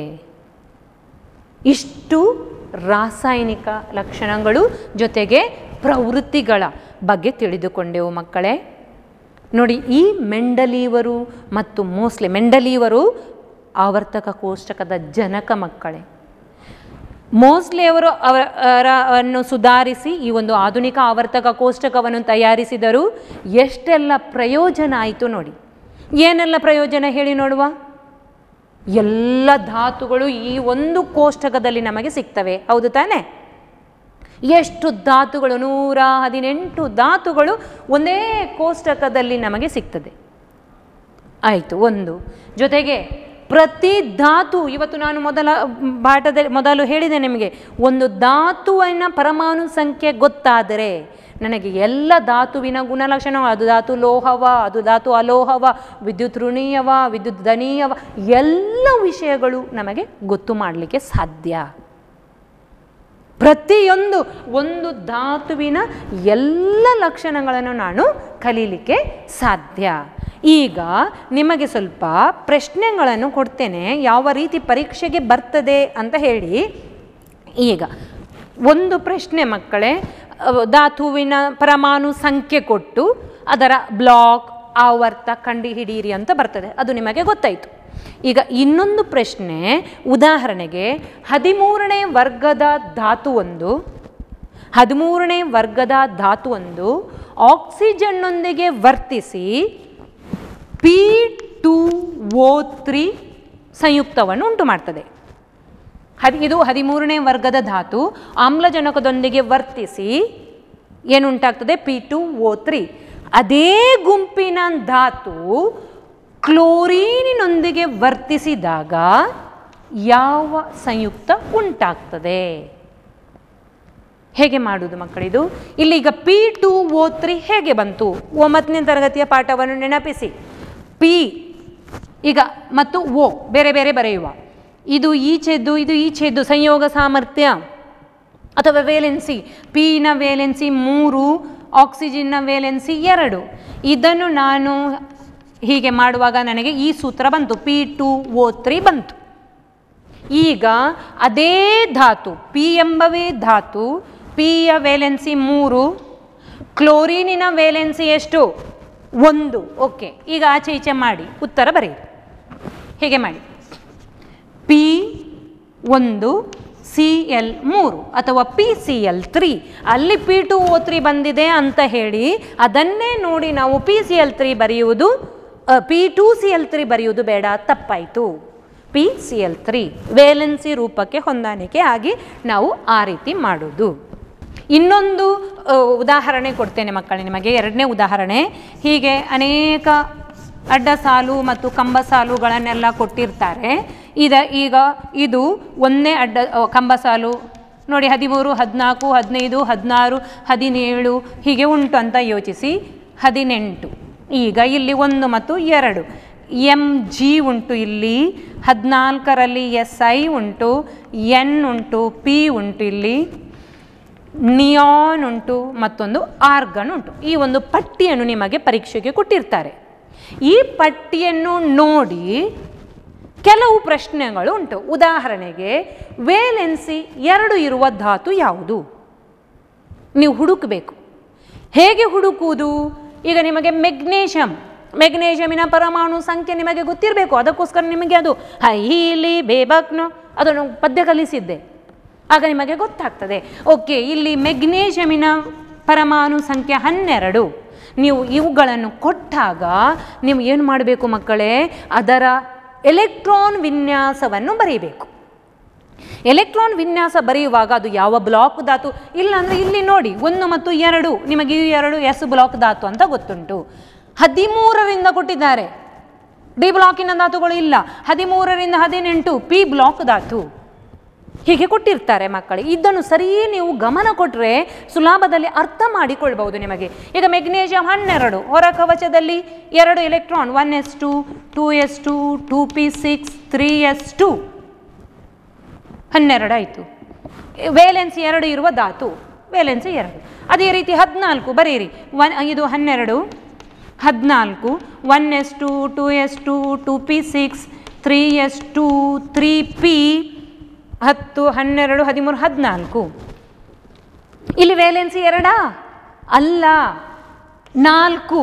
ಇಷ್ಟು ರಾಸಾಯನಿಕ ಲಕ್ಷಣಗಳು ಜೊತೆಗೆ ಪ್ರವೃತ್ತಿಗಳ ಬಗ್ಗೆ ತಿಳಿದುಕೊಂಡೆವು ಮಕ್ಕಳೇ ನೋಡಿ ಈ ಮೆಂಡಲೀವರು ಮತ್ತು ಮೋಸ್ಲೆ ಮೆಂಡಲೀವರು ಆವರ್ತಕ ಕೋಷ್ಟಕದ ಜನಕ ಮಕ್ಕಳೇ ಮೋಸ್ಲೆಯವರು ಅವರನ್ನು ಸುಧಾರಿಸಿ ಈ ಒಂದು ಆಧುನಿಕ ಆವರ್ತಕ ಕೋಷ್ಟಕವನ್ನು ತಯಾರಿಸಿದರು ಎಷ್ಟೆಲ್ಲ ಪ್ರಯೋಜನ ಆಯಿತು ನೋಡಿ ಏನೆಲ್ಲ ಪ್ರಯೋಜನ ಹೇಳಿ ನೋಡುವ ಎಲ್ಲ ಧಾತುಗಳು ಈ ಒಂದು ಕೋಷ್ಟಕದಲ್ಲಿ ನಮಗೆ ಸಿಗ್ತವೆ ಹೌದು ತಾನೇ ಎಷ್ಟು ಧಾತುಗಳು ನೂರ ಹದಿನೆಂಟು ಧಾತುಗಳು ಒಂದೇ ಕೋಷ್ಟಕದಲ್ಲಿ ನಮಗೆ ಸಿಗ್ತದೆ ಆಯಿತು ಒಂದು ಜೊತೆಗೆ ಪ್ರತಿ ಧಾತು ಇವತ್ತು ನಾನು ಮೊದಲ ಪಾಠದಲ್ಲಿ ಮೊದಲು ಹೇಳಿದೆ ನಿಮಗೆ ಒಂದು ಧಾತುವಿನ ಪರಮಾಣು ಸಂಖ್ಯೆ ಗೊತ್ತಾದರೆ ನನಗೆ ಎಲ್ಲ ಧಾತುವಿನ ಗುಣಲಕ್ಷಣ ಅದು ಧಾತು ಲೋಹವ ಅದು ಧಾತು ಅಲೋಹವ ವಿದ್ಯುತ್ ಋಣೀಯವ ವಿದ್ಯುತ್ ಧನೀಯವ ಎಲ್ಲ ವಿಷಯಗಳು ನಮಗೆ ಗೊತ್ತು ಮಾಡಲಿಕ್ಕೆ ಸಾಧ್ಯ ಪ್ರತಿಯೊಂದು ಒಂದು ಧಾತುವಿನ ಎಲ್ಲ ಲಕ್ಷಣಗಳನ್ನು ನಾನು ಕಲೀಲಿಕ್ಕೆ ಸಾಧ್ಯ ಈಗ ನಿಮಗೆ ಸ್ವಲ್ಪ ಪ್ರಶ್ನೆಗಳನ್ನು ಕೊಡ್ತೇನೆ ಯಾವ ರೀತಿ ಪರೀಕ್ಷೆಗೆ ಬರ್ತದೆ ಅಂತ ಹೇಳಿ ಈಗ ಒಂದು ಪ್ರಶ್ನೆ ಮಕ್ಕಳೇ ಅಹ್, ಧಾತುವಿನ ಪರಮಾಣು ಸಂಖ್ಯೆ ಕೊಟ್ಟು ಅದರ ಬ್ಲಾಕ್ ಆವರ್ತ ಕಂಡುಹಿಡಿಯಿರಿ ಅಂತ ಬರ್ತದೆ ಅದು ನಿಮಗೆ ಗೊತ್ತಾಯಿತು ಈಗ ಇನ್ನೊಂದು ಪ್ರಶ್ನೆ ಉದಾಹರಣೆಗೆ ಹದಿಮೂರನೇ ವರ್ಗದ ಧಾತುವೊಂದು ಹದಿಮೂರನೇ ವರ್ಗದ ಧಾತುವೊಂದು ಆಕ್ಸಿಜನ್ನೊಂದಿಗೆ ವರ್ತಿಸಿ ಪಿ ಟು ಓ ತ್ರೀ ಸಂಯುಕ್ತವನ್ನು ಉಂಟು ಮಾಡ್ತದೆ ಹದಿ ಇದು ಹದಿಮೂರನೇ ವರ್ಗದ ಧಾತು ಆಮ್ಲಜನಕದೊಂದಿಗೆ ವರ್ತಿಸಿ ಏನುಂಟಾಗ್ತದೆ ಪಿ ಟು ಓ ತ್ರೀ ಅದೇ ಗುಂಪಿನ ಧಾತು ಕ್ಲೋರೀನಿನೊಂದಿಗೆ ವರ್ತಿಸಿದಾಗ ಯಾವ ಸಂಯುಕ್ತ ಉಂಟಾಗ್ತದೆ ಹೇಗೆ ಮಾಡುವುದು ಮಕ್ಕಳಿದು ಇಲ್ಲಿ ಈಗ ಪಿ ಟು ಓ ತ್ರೀ ಹೇಗೆ ಬಂತು ಒಂಬತ್ತನೇ ತರಗತಿಯ ಪಾಠವನ್ನು ನೆನಪಿಸಿ ಪಿ ಈಗ ಮತ್ತು ಓ ಬೇರೆ ಬೇರೆ ಬರೆಯುವ ಇದು ಈಚೆದ್ದು ಇದು ಈಚೆದ್ದು ಸಂಯೋಗ ಸಾಮರ್ಥ್ಯ ಅಥವಾ ವೇಲೆನ್ಸಿ ಪಿನ ವೇಲೆನ್ಸಿ ಮೂರು ಆಕ್ಸಿಜನ್ನ ವೇಲೆನ್ಸಿ ಎರಡು ಇದನ್ನು ನಾನು ಹೀಗೆ ಮಾಡುವಾಗ ನನಗೆ ಈ ಸೂತ್ರ ಬಂತು ಪಿ ಟು ಓ ತ್ರೀ ಬಂತು ಈಗ ಅದೇ ಧಾತು ಪಿ ಎಂಬವೇ ಧಾತು ಪಿಯ ವೇಲೆನ್ಸಿ ಮೂರು ಕ್ಲೋರಿನಿನ ವೇಲೆನ್ಸಿ ಎಷ್ಟು ಒಂದು ಓಕೆ ಈಗ ಆಚೆ ಈಚೆ ಮಾಡಿ ಉತ್ತರ ಬರೆಯಿರಿ ಹೇಗೆ ಮಾಡಿ ಪಿ ಒಂದು ಸಿ ಎಲ್ ಮೂರು ಅಥವಾ ಪಿ ಸಿ ಎಲ್ ತ್ರೀ ಅಲ್ಲಿ ಪಿ ಟು ಓ ತ್ರೀ ಬಂದಿದೆ ಅಂತ ಹೇಳಿ ಅದನ್ನೇ ನೋಡಿ ನಾವು ಪಿ ಸಿ ಎಲ್ ತ್ರೀ ಬರೆಯುವುದು P two C L three ಬರೆಯುವುದು ಬೇಡ ತಪ್ಪಾಯಿತು P C L three valency ರೂಪಕ್ಕೆ ಹೊಂದಾಣಿಕೆ ಆಗಿ ನಾವು ಆ ರೀತಿ ಮಾಡೋದು ಇನ್ನೊಂದು ಅ, ಉದಾಹರಣೆ ಕೊಡ್ತೇನೆ ಮಕ್ಕಳೇ ನಿಮಗೆ ಎರಡನೇ ಉದಾಹರಣೆ ಹೀಗೆ ಅನೇಕ ಅಡ್ಡ ಸಾಲು ಮತ್ತು ಕಂಬ ಸಾಲುಗಳನ್ನೆಲ್ಲ ಕೊಟ್ಟಿರ್ತಾರೆ ಇದ ಈಗ ಇದು ಒಂದೇ ಅಡ್ಡ ಅ, ಕಂಬ ಸಾಲು ನೋಡಿ ಹದಿಮೂರು ಹದಿನಾಲ್ಕು ಹದಿನೈದು ಹದಿನಾರು ಹದಿನೇಳು ಹೀಗೆ ಉಂಟು ಅಂತ ಯೋಚಿಸಿ ಹದಿನೆಂಟು ಈಗ ಇಲ್ಲಿ ಒಂದು ಮತ್ತು ಎರಡು ಎಮ್ ಜಿ ಉಂಟು ಇಲ್ಲಿ ಹದಿನಾಲ್ಕರಲ್ಲಿ ಎಸ್ ಐ ಉಂಟು ಎನ್ ಉಂಟು ಪಿ ಉಂಟು ಇಲ್ಲಿ ನಿಯಾನ್ ಉಂಟು ಮತ್ತೊಂದು ಆರ್ಗನ್ ಉಂಟು ಈ ಒಂದು ಪಟ್ಟಿಯನ್ನು ನಿಮಗೆ ಪರೀಕ್ಷೆಗೆ ಕೊಟ್ಟಿರ್ತಾರೆ ಈ ಪಟ್ಟಿಯನ್ನು ನೋಡಿ ಕೆಲವು ಪ್ರಶ್ನೆಗಳು ಉಂಟು ಉದಾಹರಣೆಗೆ ವೇಲೆನ್ಸಿ ಎರಡು ಇರುವ ಧಾತು ಯಾವುದು ನೀವು ಹುಡುಕಬೇಕು ಹೇಗೆ ಹುಡುಕುವುದು ಈಗ ನಿಮಗೆ ಮೆಗ್ನೇಷಿಯಂ ಮೆಗ್ನೇಷಿಯಮಿನ ಪರಮಾಣು ಸಂಖ್ಯೆ ನಿಮಗೆ ಗೊತ್ತಿರಬೇಕು ಅದಕ್ಕೋಸ್ಕರ ನಿಮಗೆ ಅದು ಹೈಲಿ ಬೇಬಕ್ನು ಅದನ್ನು ಪದ್ಯ ಕಲಿಸಿದ್ದೆ ಆಗ ನಿಮಗೆ ಗೊತ್ತಾಗ್ತದೆ ಓಕೆ ಇಲ್ಲಿ ಮೆಗ್ನೇಷಿಯಮಿನ ಪರಮಾಣು ಸಂಖ್ಯೆ ಹನ್ನೆರಡು ನೀವು ಇವುಗಳನ್ನು ಕೊಟ್ಟಾಗ ನೀವು ಏನು ಮಾಡಬೇಕು ಮಕ್ಕಳೇ ಅದರ ಎಲೆಕ್ಟ್ರಾನ್ ವಿನ್ಯಾಸವನ್ನು ಬರೀಬೇಕು ಎಲೆಕ್ಟ್ರಾನ್ ವಿನ್ಯಾಸ ಬರೆಯುವಾಗ ಅದು ಯಾವ ಬ್ಲಾಕ್ ಧಾತು ಇಲ್ಲ ಅಂದರೆ ಇಲ್ಲಿ ನೋಡಿ ಒಂದು ಮತ್ತು ಎರಡು ನಿಮಗೆ ಈ ಎರಡು ಎಸ್ ಬ್ಲಾಕ್ ಧಾತು ಅಂತ ಗೊತ್ತುಂಟು ಹದಿಮೂರರಿಂದ ಕೊಟ್ಟಿದ್ದಾರೆ ಡಿ ಬ್ಲಾಕಿನ ಧಾತುಗಳು ಇಲ್ಲ ಹದಿಮೂರರಿಂದ ಹದಿನೆಂಟು ಪಿ ಬ್ಲಾಕ್ ಧಾತು ಹೀಗೆ ಕೊಟ್ಟಿರ್ತಾರೆ ಮಕ್ಕಳಿಗೆ ಇದನ್ನು ಸರಿ ನೀವು ಗಮನ ಕೊಟ್ಟರೆ ಸುಲಭದಲ್ಲಿ ಅರ್ಥ ಮಾಡಿಕೊಳ್ಬಹುದು ನಿಮಗೆ ಈಗ ಮೆಗ್ನೇಷಿಯಂ ಹನ್ನೆರಡು ಹೊರ ಕವಚದಲ್ಲಿ ಎರಡು electron one s two two s two two p six three s two ಹನ್ನೆರಡು ಆಯಿತು ವೇಲೆನ್ಸಿ ಎರಡು ಇರುವ ಧಾತು ವೇಲೆನ್ಸಿ ಎರಡು ಅದೇ ರೀತಿ ಹದಿನಾಲ್ಕು ಬರೀರಿ ಒನ್ ಇದು ಹನ್ನೆರಡು ಹದಿನಾಲ್ಕು one s two two s two two p six three s two three p ಹತ್ತು ಹನ್ನೆರಡು ಹದಿಮೂರು ಹದಿನಾಲ್ಕು ಇಲ್ಲಿ ವೇಲೆನ್ಸಿ ಎರಡಾ ಅಲ್ಲ ನಾಲ್ಕು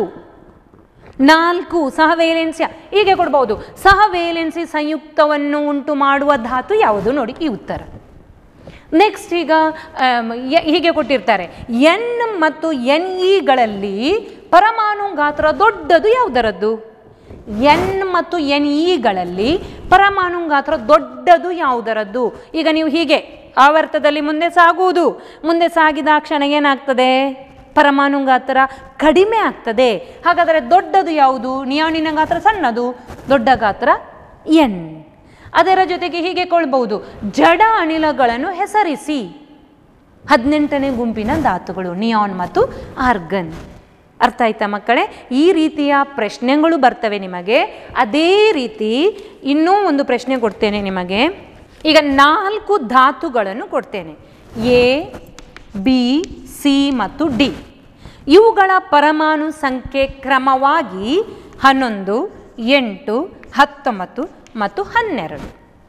ನಾಲ್ಕು ಸಹವೇಲೆನ್ಸಿ ಹೀಗೆ ಕೊಡ್ಬೋದು ಸಹವೇಲೆನ್ಸಿ ಸಂಯುಕ್ತವನ್ನು ಉಂಟು ಮಾಡುವ ಧಾತು ಯಾವುದು ನೋಡಿ ಈ ಉತ್ತರ ನೆಕ್ಸ್ಟ್ ಈಗ ಆಮ್, ಯ- ಹೀಗೆ ಕೊಟ್ಟಿರ್ತಾರೆ ಎನ್ ಮತ್ತು ಎನ್ ಇಗಳಲ್ಲಿ ಪರಮಾಣು ಗಾತ್ರ ದೊಡ್ಡದು ಯಾವುದರದ್ದು ಎನ್ ಮತ್ತು ಎನ್ ಇಗಳಲ್ಲಿ ಪರಮಾಣು ಗಾತ್ರ ದೊಡ್ಡದು ಯಾವುದರದ್ದು ಈಗ ನೀವು ಹೀಗೆ ಆವರ್ತದಲ್ಲಿ ಮುಂದೆ ಸಾಗುವುದು ಮುಂದೆ ಸಾಗಿದ ಕ್ಷಣ ಏನಾಗ್ತದೆ ಪರಮಾಣು ಗಾತ್ರ ಕಡಿಮೆ ಆಗ್ತದೆ ಹಾಗಾದರೆ ದೊಡ್ಡದು ಯಾವುದು ನಿಯಾಣಿನ ಗಾತ್ರ ಸಣ್ಣದು ದೊಡ್ಡ ಗಾತ್ರ ಎನ್ ಅದರ ಜೊತೆಗೆ ಹೀಗೆ ಕೊಳ್ಬಹುದು ಜಡ ಅನಿಲಗಳನ್ನು ಹೆಸರಿಸಿ ಹದಿನೆಂಟನೇ ಗುಂಪಿನ ಧಾತುಗಳು ನಿಯಾನ್ ಮತ್ತು ಆರ್ಗನ್ ಅರ್ಥ ಆಯ್ತಾ ಮಕ್ಕಳೇ ಈ ರೀತಿಯ ಪ್ರಶ್ನೆಗಳು ಬರ್ತವೆ ನಿಮಗೆ ಅದೇ ರೀತಿ ಇನ್ನೂ ಒಂದು ಪ್ರಶ್ನೆ ಕೊಡ್ತೇನೆ ನಿಮಗೆ ಈಗ ನಾಲ್ಕು ಧಾತುಗಳನ್ನು ಕೊಡ್ತೇನೆ ಎ ಬಿ ಸಿ ಮತ್ತು ಡಿ ಇವುಗಳ ಪರಮಾಣು ಸಂಖ್ಯೆ ಕ್ರಮವಾಗಿ ಹನ್ನೊಂದು ಎಂಟು ಹತ್ತೊಂಬತ್ತು ಮತ್ತು ಹನ್ನೆರಡು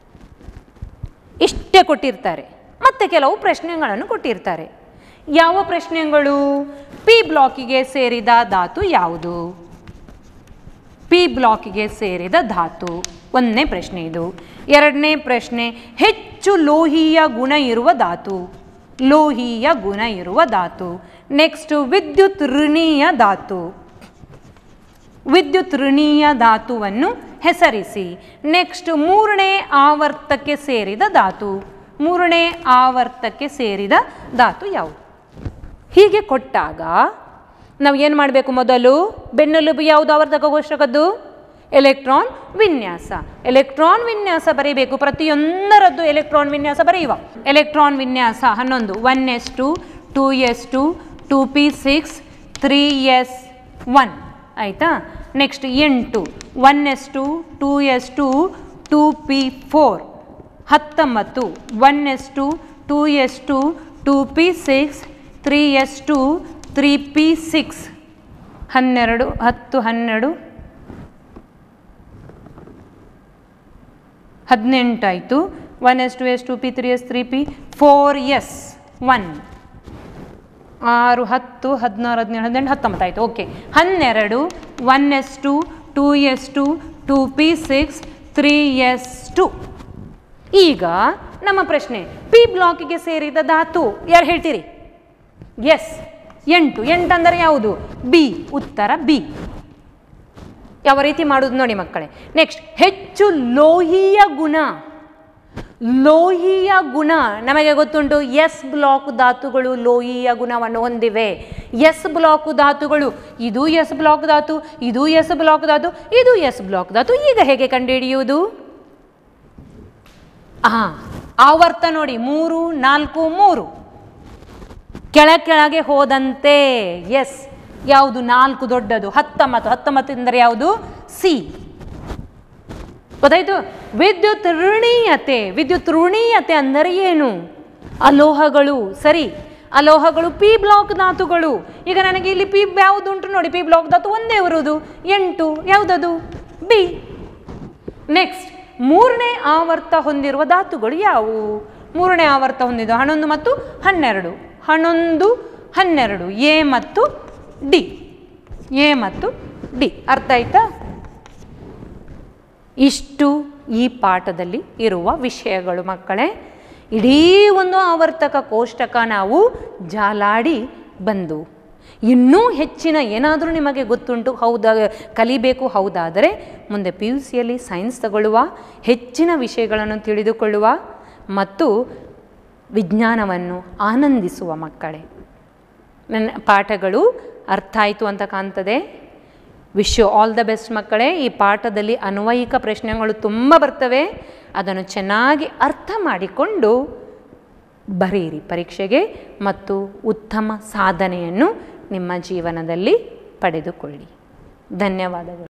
ಇಷ್ಟೇ ಕೊಟ್ಟಿರ್ತಾರೆ ಮತ್ತೆ ಕೆಲವು ಪ್ರಶ್ನೆಗಳನ್ನು ಕೊಟ್ಟಿರ್ತಾರೆ ಯಾವ ಪ್ರಶ್ನೆಗಳು ಪಿ ಬ್ಲಾಕಿಗೆ ಸೇರಿದ ಧಾತು ಯಾವುದು ಪಿ ಬ್ಲಾಕಿಗೆ ಸೇರಿದ ಧಾತು ಒಂದನೇ ಪ್ರಶ್ನೆ ಇದು ಎರಡನೇ ಪ್ರಶ್ನೆ ಹೆಚ್ಚು ಲೋಹೀಯ ಗುಣ ಇರುವ ಧಾತು ಲೋಹೀಯ ಗುಣ ಇರುವ ಧಾತು ನೆಕ್ಸ್ಟ್ ವಿದ್ಯುತ್ ಋಣೀಯ ಧಾತು ವಿದ್ಯುತ್ ಋಣೀಯ ಧಾತುವನ್ನು ಹೆಸರಿಸಿ ನೆಕ್ಸ್ಟ್ ಮೂರನೇ ಆವರ್ತಕ್ಕೆ ಸೇರಿದ ಧಾತು ಮೂರನೇ ಆವರ್ತಕ್ಕೆ ಸೇರಿದ ಧಾತು ಯಾವುದು ಹೀಗೆ ಕೊಟ್ಟಾಗ ನಾವು ಏನು ಮಾಡಬೇಕು ಮೊದಲು ಬೆನ್ನೆಲುಬು ಯಾವುದು ಆವರ್ತಕ ಕೋಷ್ಟಕದ್ದು ಎಲೆಕ್ಟ್ರಾನ್ ವಿನ್ಯಾಸ ಎಲೆಕ್ಟ್ರಾನ್ ವಿನ್ಯಾಸ ಬರೀಬೇಕು ಪ್ರತಿಯೊಂದರದ್ದು ಎಲೆಕ್ಟ್ರಾನ್ ವಿನ್ಯಾಸ ಬರೆಯುವ ಎಲೆಕ್ಟ್ರಾನ್ ವಿನ್ಯಾಸ ಹನ್ನೊಂದು one s two two s two two p six three s one ಆಯಿತಾ ನೆಕ್ಸ್ಟ್ ಎಂಟು one s two two s two two p four ಹತ್ತೊಂಬತ್ತು one s two two s two two p six three s two three p six ಹನ್ನೆರಡು ಹತ್ತು ಹನ್ನೆರಡು ಹದಿನೆಂಟಾಯಿತು one s two s two p three s three p four s one ಆರು ಹತ್ತು ಹದಿನಾರು ಹದಿನೇಳು ಹದಿನೆಂಟು ಹತ್ತೊಂಬತ್ತು ಆಯಿತು ಓಕೆ ಹನ್ನೆರಡು one s two two s two two p six three s two ಈಗ ನಮ್ಮ ಪ್ರಶ್ನೆ ಪಿ ಬ್ಲಾಕಿಗೆ ಸೇರಿದ ಧಾತು ಯಾರು ಹೇಳ್ತೀರಿ ಎಸ್ ಎಂಟು ಎಂಟು ಅಂದರೆ ಯಾವುದು ಬಿ ಉತ್ತರ ಬಿ ಯಾವ ರೀತಿ ಮಾಡೋದು ನೋಡಿ ಮಕ್ಕಳೇ ನೆಕ್ಸ್ಟ್ ಹೆಚ್ಚು ಲೋಹೀಯ ಗುಣ ಲೋಹೀಯ ಗುಣ ನಮಗೆ ಗೊತ್ತುಂಟು ಎಸ್ ಬ್ಲಾಕ್ ಧಾತುಗಳು ಲೋಹೀಯ ಗುಣವನ್ನು ಹೊಂದಿವೆ ಎಸ್ ಬ್ಲಾಕ್ ಧಾತುಗಳು ಇದು ಎಸ್ ಬ್ಲಾಕ್ ಧಾತು ಇದು ಎಸ್ ಬ್ಲಾಕ್ ಧಾತು ಇದು ಎಸ್ ಬ್ಲಾಕ್ ಧಾತು ಈಗ ಹೇಗೆ ಕಂಡುಹಿಡಿಯುವುದು ಆ ಆವರ್ತ ನೋಡಿ ಮೂರು ನಾಲ್ಕು ಮೂರು ಕೆಳ ಕೆಳಗೆ ಹೋದಂತೆ ಎಸ್ ಯಾವುದು ನಾಲ್ಕು ದೊಡ್ಡದು ಹತ್ತೊಂಬತ್ತು ಹತ್ತೊಂಬತ್ತು ಎಂದರೆ ಯಾವುದು ಸಿ ಗೊತ್ತಾಯ್ತು ವಿದ್ಯುತ್ ಋಣೀಯತೆ ವಿದ್ಯುತ್ ಋಣೀಯತೆ ಅಂದರೆ ಏನು ಅಲೋಹಗಳು ಸರಿ ಅಲೋಹಗಳು ಪಿ ಬ್ಲಾಕ್ ಧಾತುಗಳು ಈಗ ನನಗೆ ಇಲ್ಲಿ ಪಿ ಯಾವುದುಂಟು ನೋಡಿ ಪಿ ಬ್ಲಾಕ್ ಧಾತು ಒಂದೇ ಬರುವುದು ಎಂಟು ಯಾವುದದು ಬಿ ನೆಕ್ಸ್ಟ್ ಮೂರನೇ ಆವರ್ತ ಹೊಂದಿರುವ ಧಾತುಗಳು ಯಾವುವು ಮೂರನೇ ಆವರ್ತ ಹೊಂದಿದ್ದು ಹನ್ನೊಂದು ಮತ್ತು ಹನ್ನೆರಡು ಹನ್ನೊಂದು ಹನ್ನೆರಡು ಎ ಮತ್ತು ಡಿ ಎ ಮತ್ತು ಡಿ ಅರ್ಥ ಆಯ್ತಾ ಇಷ್ಟು ಈ ಪಾಠದಲ್ಲಿ ಇರುವ ವಿಷಯಗಳು ಮಕ್ಕಳೇ ಇಡೀ ಒಂದು ಆವರ್ತಕ ಕೋಷ್ಟಕ ನಾವು ಜಾಲಾಡಿ ಬಂದು ಇನ್ನೂ ಹೆಚ್ಚಿನ ಏನಾದರೂ ನಿಮಗೆ ಗೊತ್ತುಂಟು ಹೌದಾ ಕಲಿಬೇಕು ಹೌದಾದರೆ ಮುಂದೆ ಪಿ ಯು ಸಿಯಲ್ಲಿ ಸೈನ್ಸ್ ತಗೊಳ್ಳುವ ಹೆಚ್ಚಿನ ವಿಷಯಗಳನ್ನು ತಿಳಿದುಕೊಳ್ಳುವ ಮತ್ತು ವಿಜ್ಞಾನವನ್ನು ಆನಂದಿಸುವ ಮಕ್ಕಳೇ ನನ್ನ ಪಾಠಗಳು ಅರ್ಥ ಆಯಿತು ಅಂತ ಕಾಣ್ತದೆ wish you all the best ಮಕ್ಕಳೇ ಈ ಪಾಠದಲ್ಲಿ ಅನ್ವಯಿಕ ಪ್ರಶ್ನೆಗಳು ತುಂಬ ಬರ್ತವೆ ಅದನ್ನು ಚೆನ್ನಾಗಿ ಅರ್ಥ ಮಾಡಿಕೊಂಡು ಬರೆಯಿರಿ ಪರೀಕ್ಷೆಗೆ ಮತ್ತು ಉತ್ತಮ ಸಾಧನೆಯನ್ನು ನಿಮ್ಮ ಜೀವನದಲ್ಲಿ ಪಡೆದುಕೊಳ್ಳಿ ಧನ್ಯವಾದಗಳು